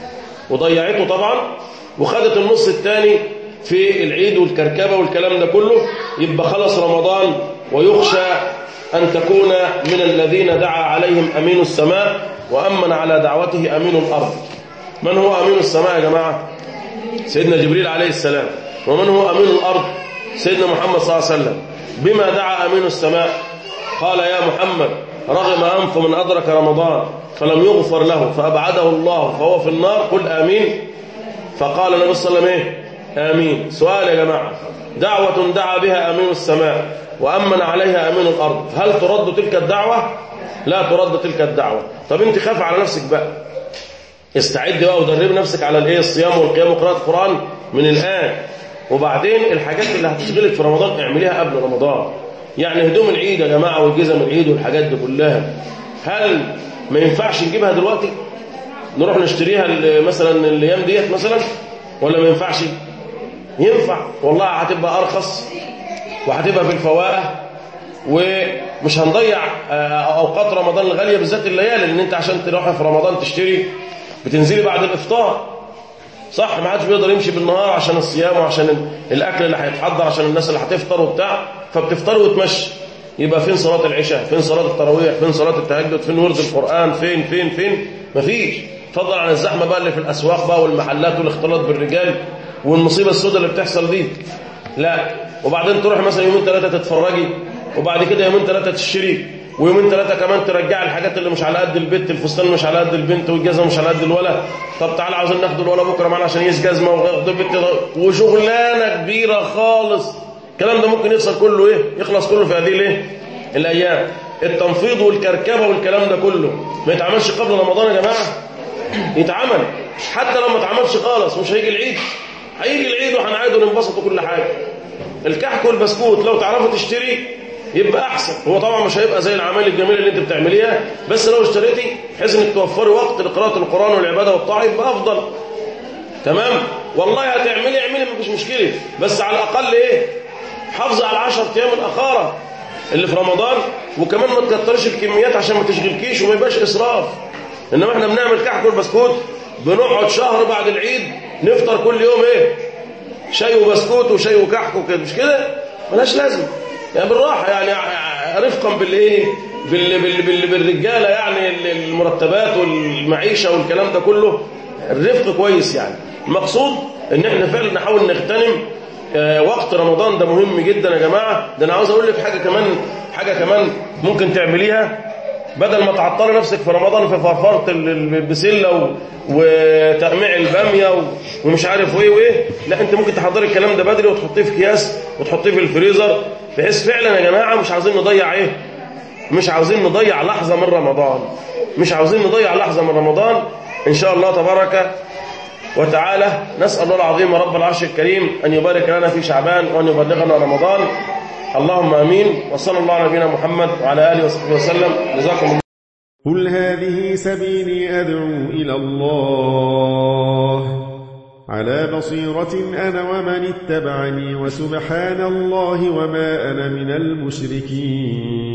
Speaker 2: وضيعته طبعا وخدت النص الثاني في العيد والكركبه والكلام ده كله يبقى خلص رمضان ويخشى أن تكون من الذين دعا عليهم أمين السماء وأمن على دعوته أمين الأرض من هو أمين السماء يا جماعة سيدنا جبريل عليه السلام ومن هو أمين الأرض سيدنا محمد صلى الله عليه وسلم بما دعا أمين السماء قال يا محمد رغم أنف من أدرك رمضان فلم يغفر له فأبعده الله فهو في النار قل آمين فقال النبي صلى الله عليه وسلم إيه آمين سؤال يا جماعة دعوة دعا بها أمين السماء وأمن عليها أمين الأرض هل ترد تلك الدعوة لا ترد تلك الدعوة طب انت خاف على نفسك بقى استعد بقى ودرب نفسك على الايه الصيام والقيام وقراءة القرآن من الآن وبعدين الحاجات اللي هتشغلك في رمضان اعمليها قبل رمضان يعني هدوم العيد يا جماعة والجزم العيد والحاجات دي كلها هل ما ينفعش نجيبها دلوقتي نروح نشتريها مثلا الايام ديت مثلا ولا ما ينفعش ينفع والله هتبقى ارخص وهتبقى في الفوائه ومش هنضيع اوقات رمضان الغاليه بالذات الليالي لان انت عشان تروح في رمضان تشتري بتنزلي بعد الافطار صح ما حدش بيقدر يمشي بالنهار عشان الصيام وعشان الاكل اللي هيتحضر عشان الناس اللي هتفطر وبتاع فبتفطر وتمشي يبقى فين صلاه العشاء فين صلاه التراويح فين صلاه التهجد فين ورد القران فين فين فين مفيش فضل عن الزحمه بقى اللي في الاسواق بقى والمحلات والاختلاط بالرجال والمصيبه السوداء اللي بتحصل دي لا وبعدين تروح مثلا يومين ثلاثه تتفرجي وبعد كده يومين ثلاثه تشتري ويومين ثلاثه كمان ترجعي الحاجات اللي مش على قد البنت الفستان مش على قد البنت والجزمه مش على قد الولد طب تعالى عاوزين ناخد الولد بكره معانا عشان يقيس جزمه وياخد البنت وشغلانه كبيره خالص الكلام ده ممكن يحصل كله ايه يخلص كله في هذه الايه الايام التنفيض والكركبه والكلام ده كله ما يتعملش قبل رمضان يا جماعه يتعمل حتى لو ما اتعملش خالص مش هيجي العيد هيجي العيد وهنعيد وننبسط وكل حاجه الكحك والبسكوت لو تعرفوا تشتري يبقى احسن هو طبعا مش هيبقى زي العمال الجميله اللي انت بتعمليها بس لو اشتريتي بحيث انك توفري وقت لقراءه القران والعباده والطاعه يبقى افضل تمام والله هتعملي اعملي مفيش مشكله بس على الاقل ايه حافظي على 10 ايام الاخاره اللي في رمضان وكمان ما تكترش الكميات عشان ما تشغلكيش وما يبقاش اسراف انما احنا بنعمل كحك والبسكوت بنقعد شهر بعد العيد نفطر كل يوم ايه شاي وبسكوت وشاي وكحك وكده مش كده ملهاش لازمه يعني بالراحه يعني رفقا بالايه بال بال بال بالرجاله يعني المرتبات والمعيشه والكلام ده كله الرفق كويس يعني المقصود ان احنا فعلا نحاول نغتنم وقت رمضان ده مهم جدا يا جماعه ده انا عاوز اقول لك حاجه كمان حاجه كمان ممكن تعمليها بدل ما تعطلي نفسك في رمضان في فرفره البسله وتقميع الباميه ومش عارف ايه وايه لا انت ممكن تحضري الكلام ده بدري وتحطيه في اكياس وتحطيه في الفريزر بحيث فعلا يا جماعه مش عاوزين نضيع ايه مش عاوزين نضيع لحظه من رمضان مش عاوزين نضيع لحظه من رمضان ان شاء الله تبارك وتعالى نسال الله العظيم رب العرش الكريم ان يبارك لنا في شعبان وان يبلغنا رمضان اللهم امين وصلى الله على نبينا محمد وعلى اله وصحبه وسلم جزاكم الله
Speaker 3: قل هذه سبيلي ادعو الى الله على بصيرة أنا ومن اتبعني وسبحان الله وما أنا من المشركين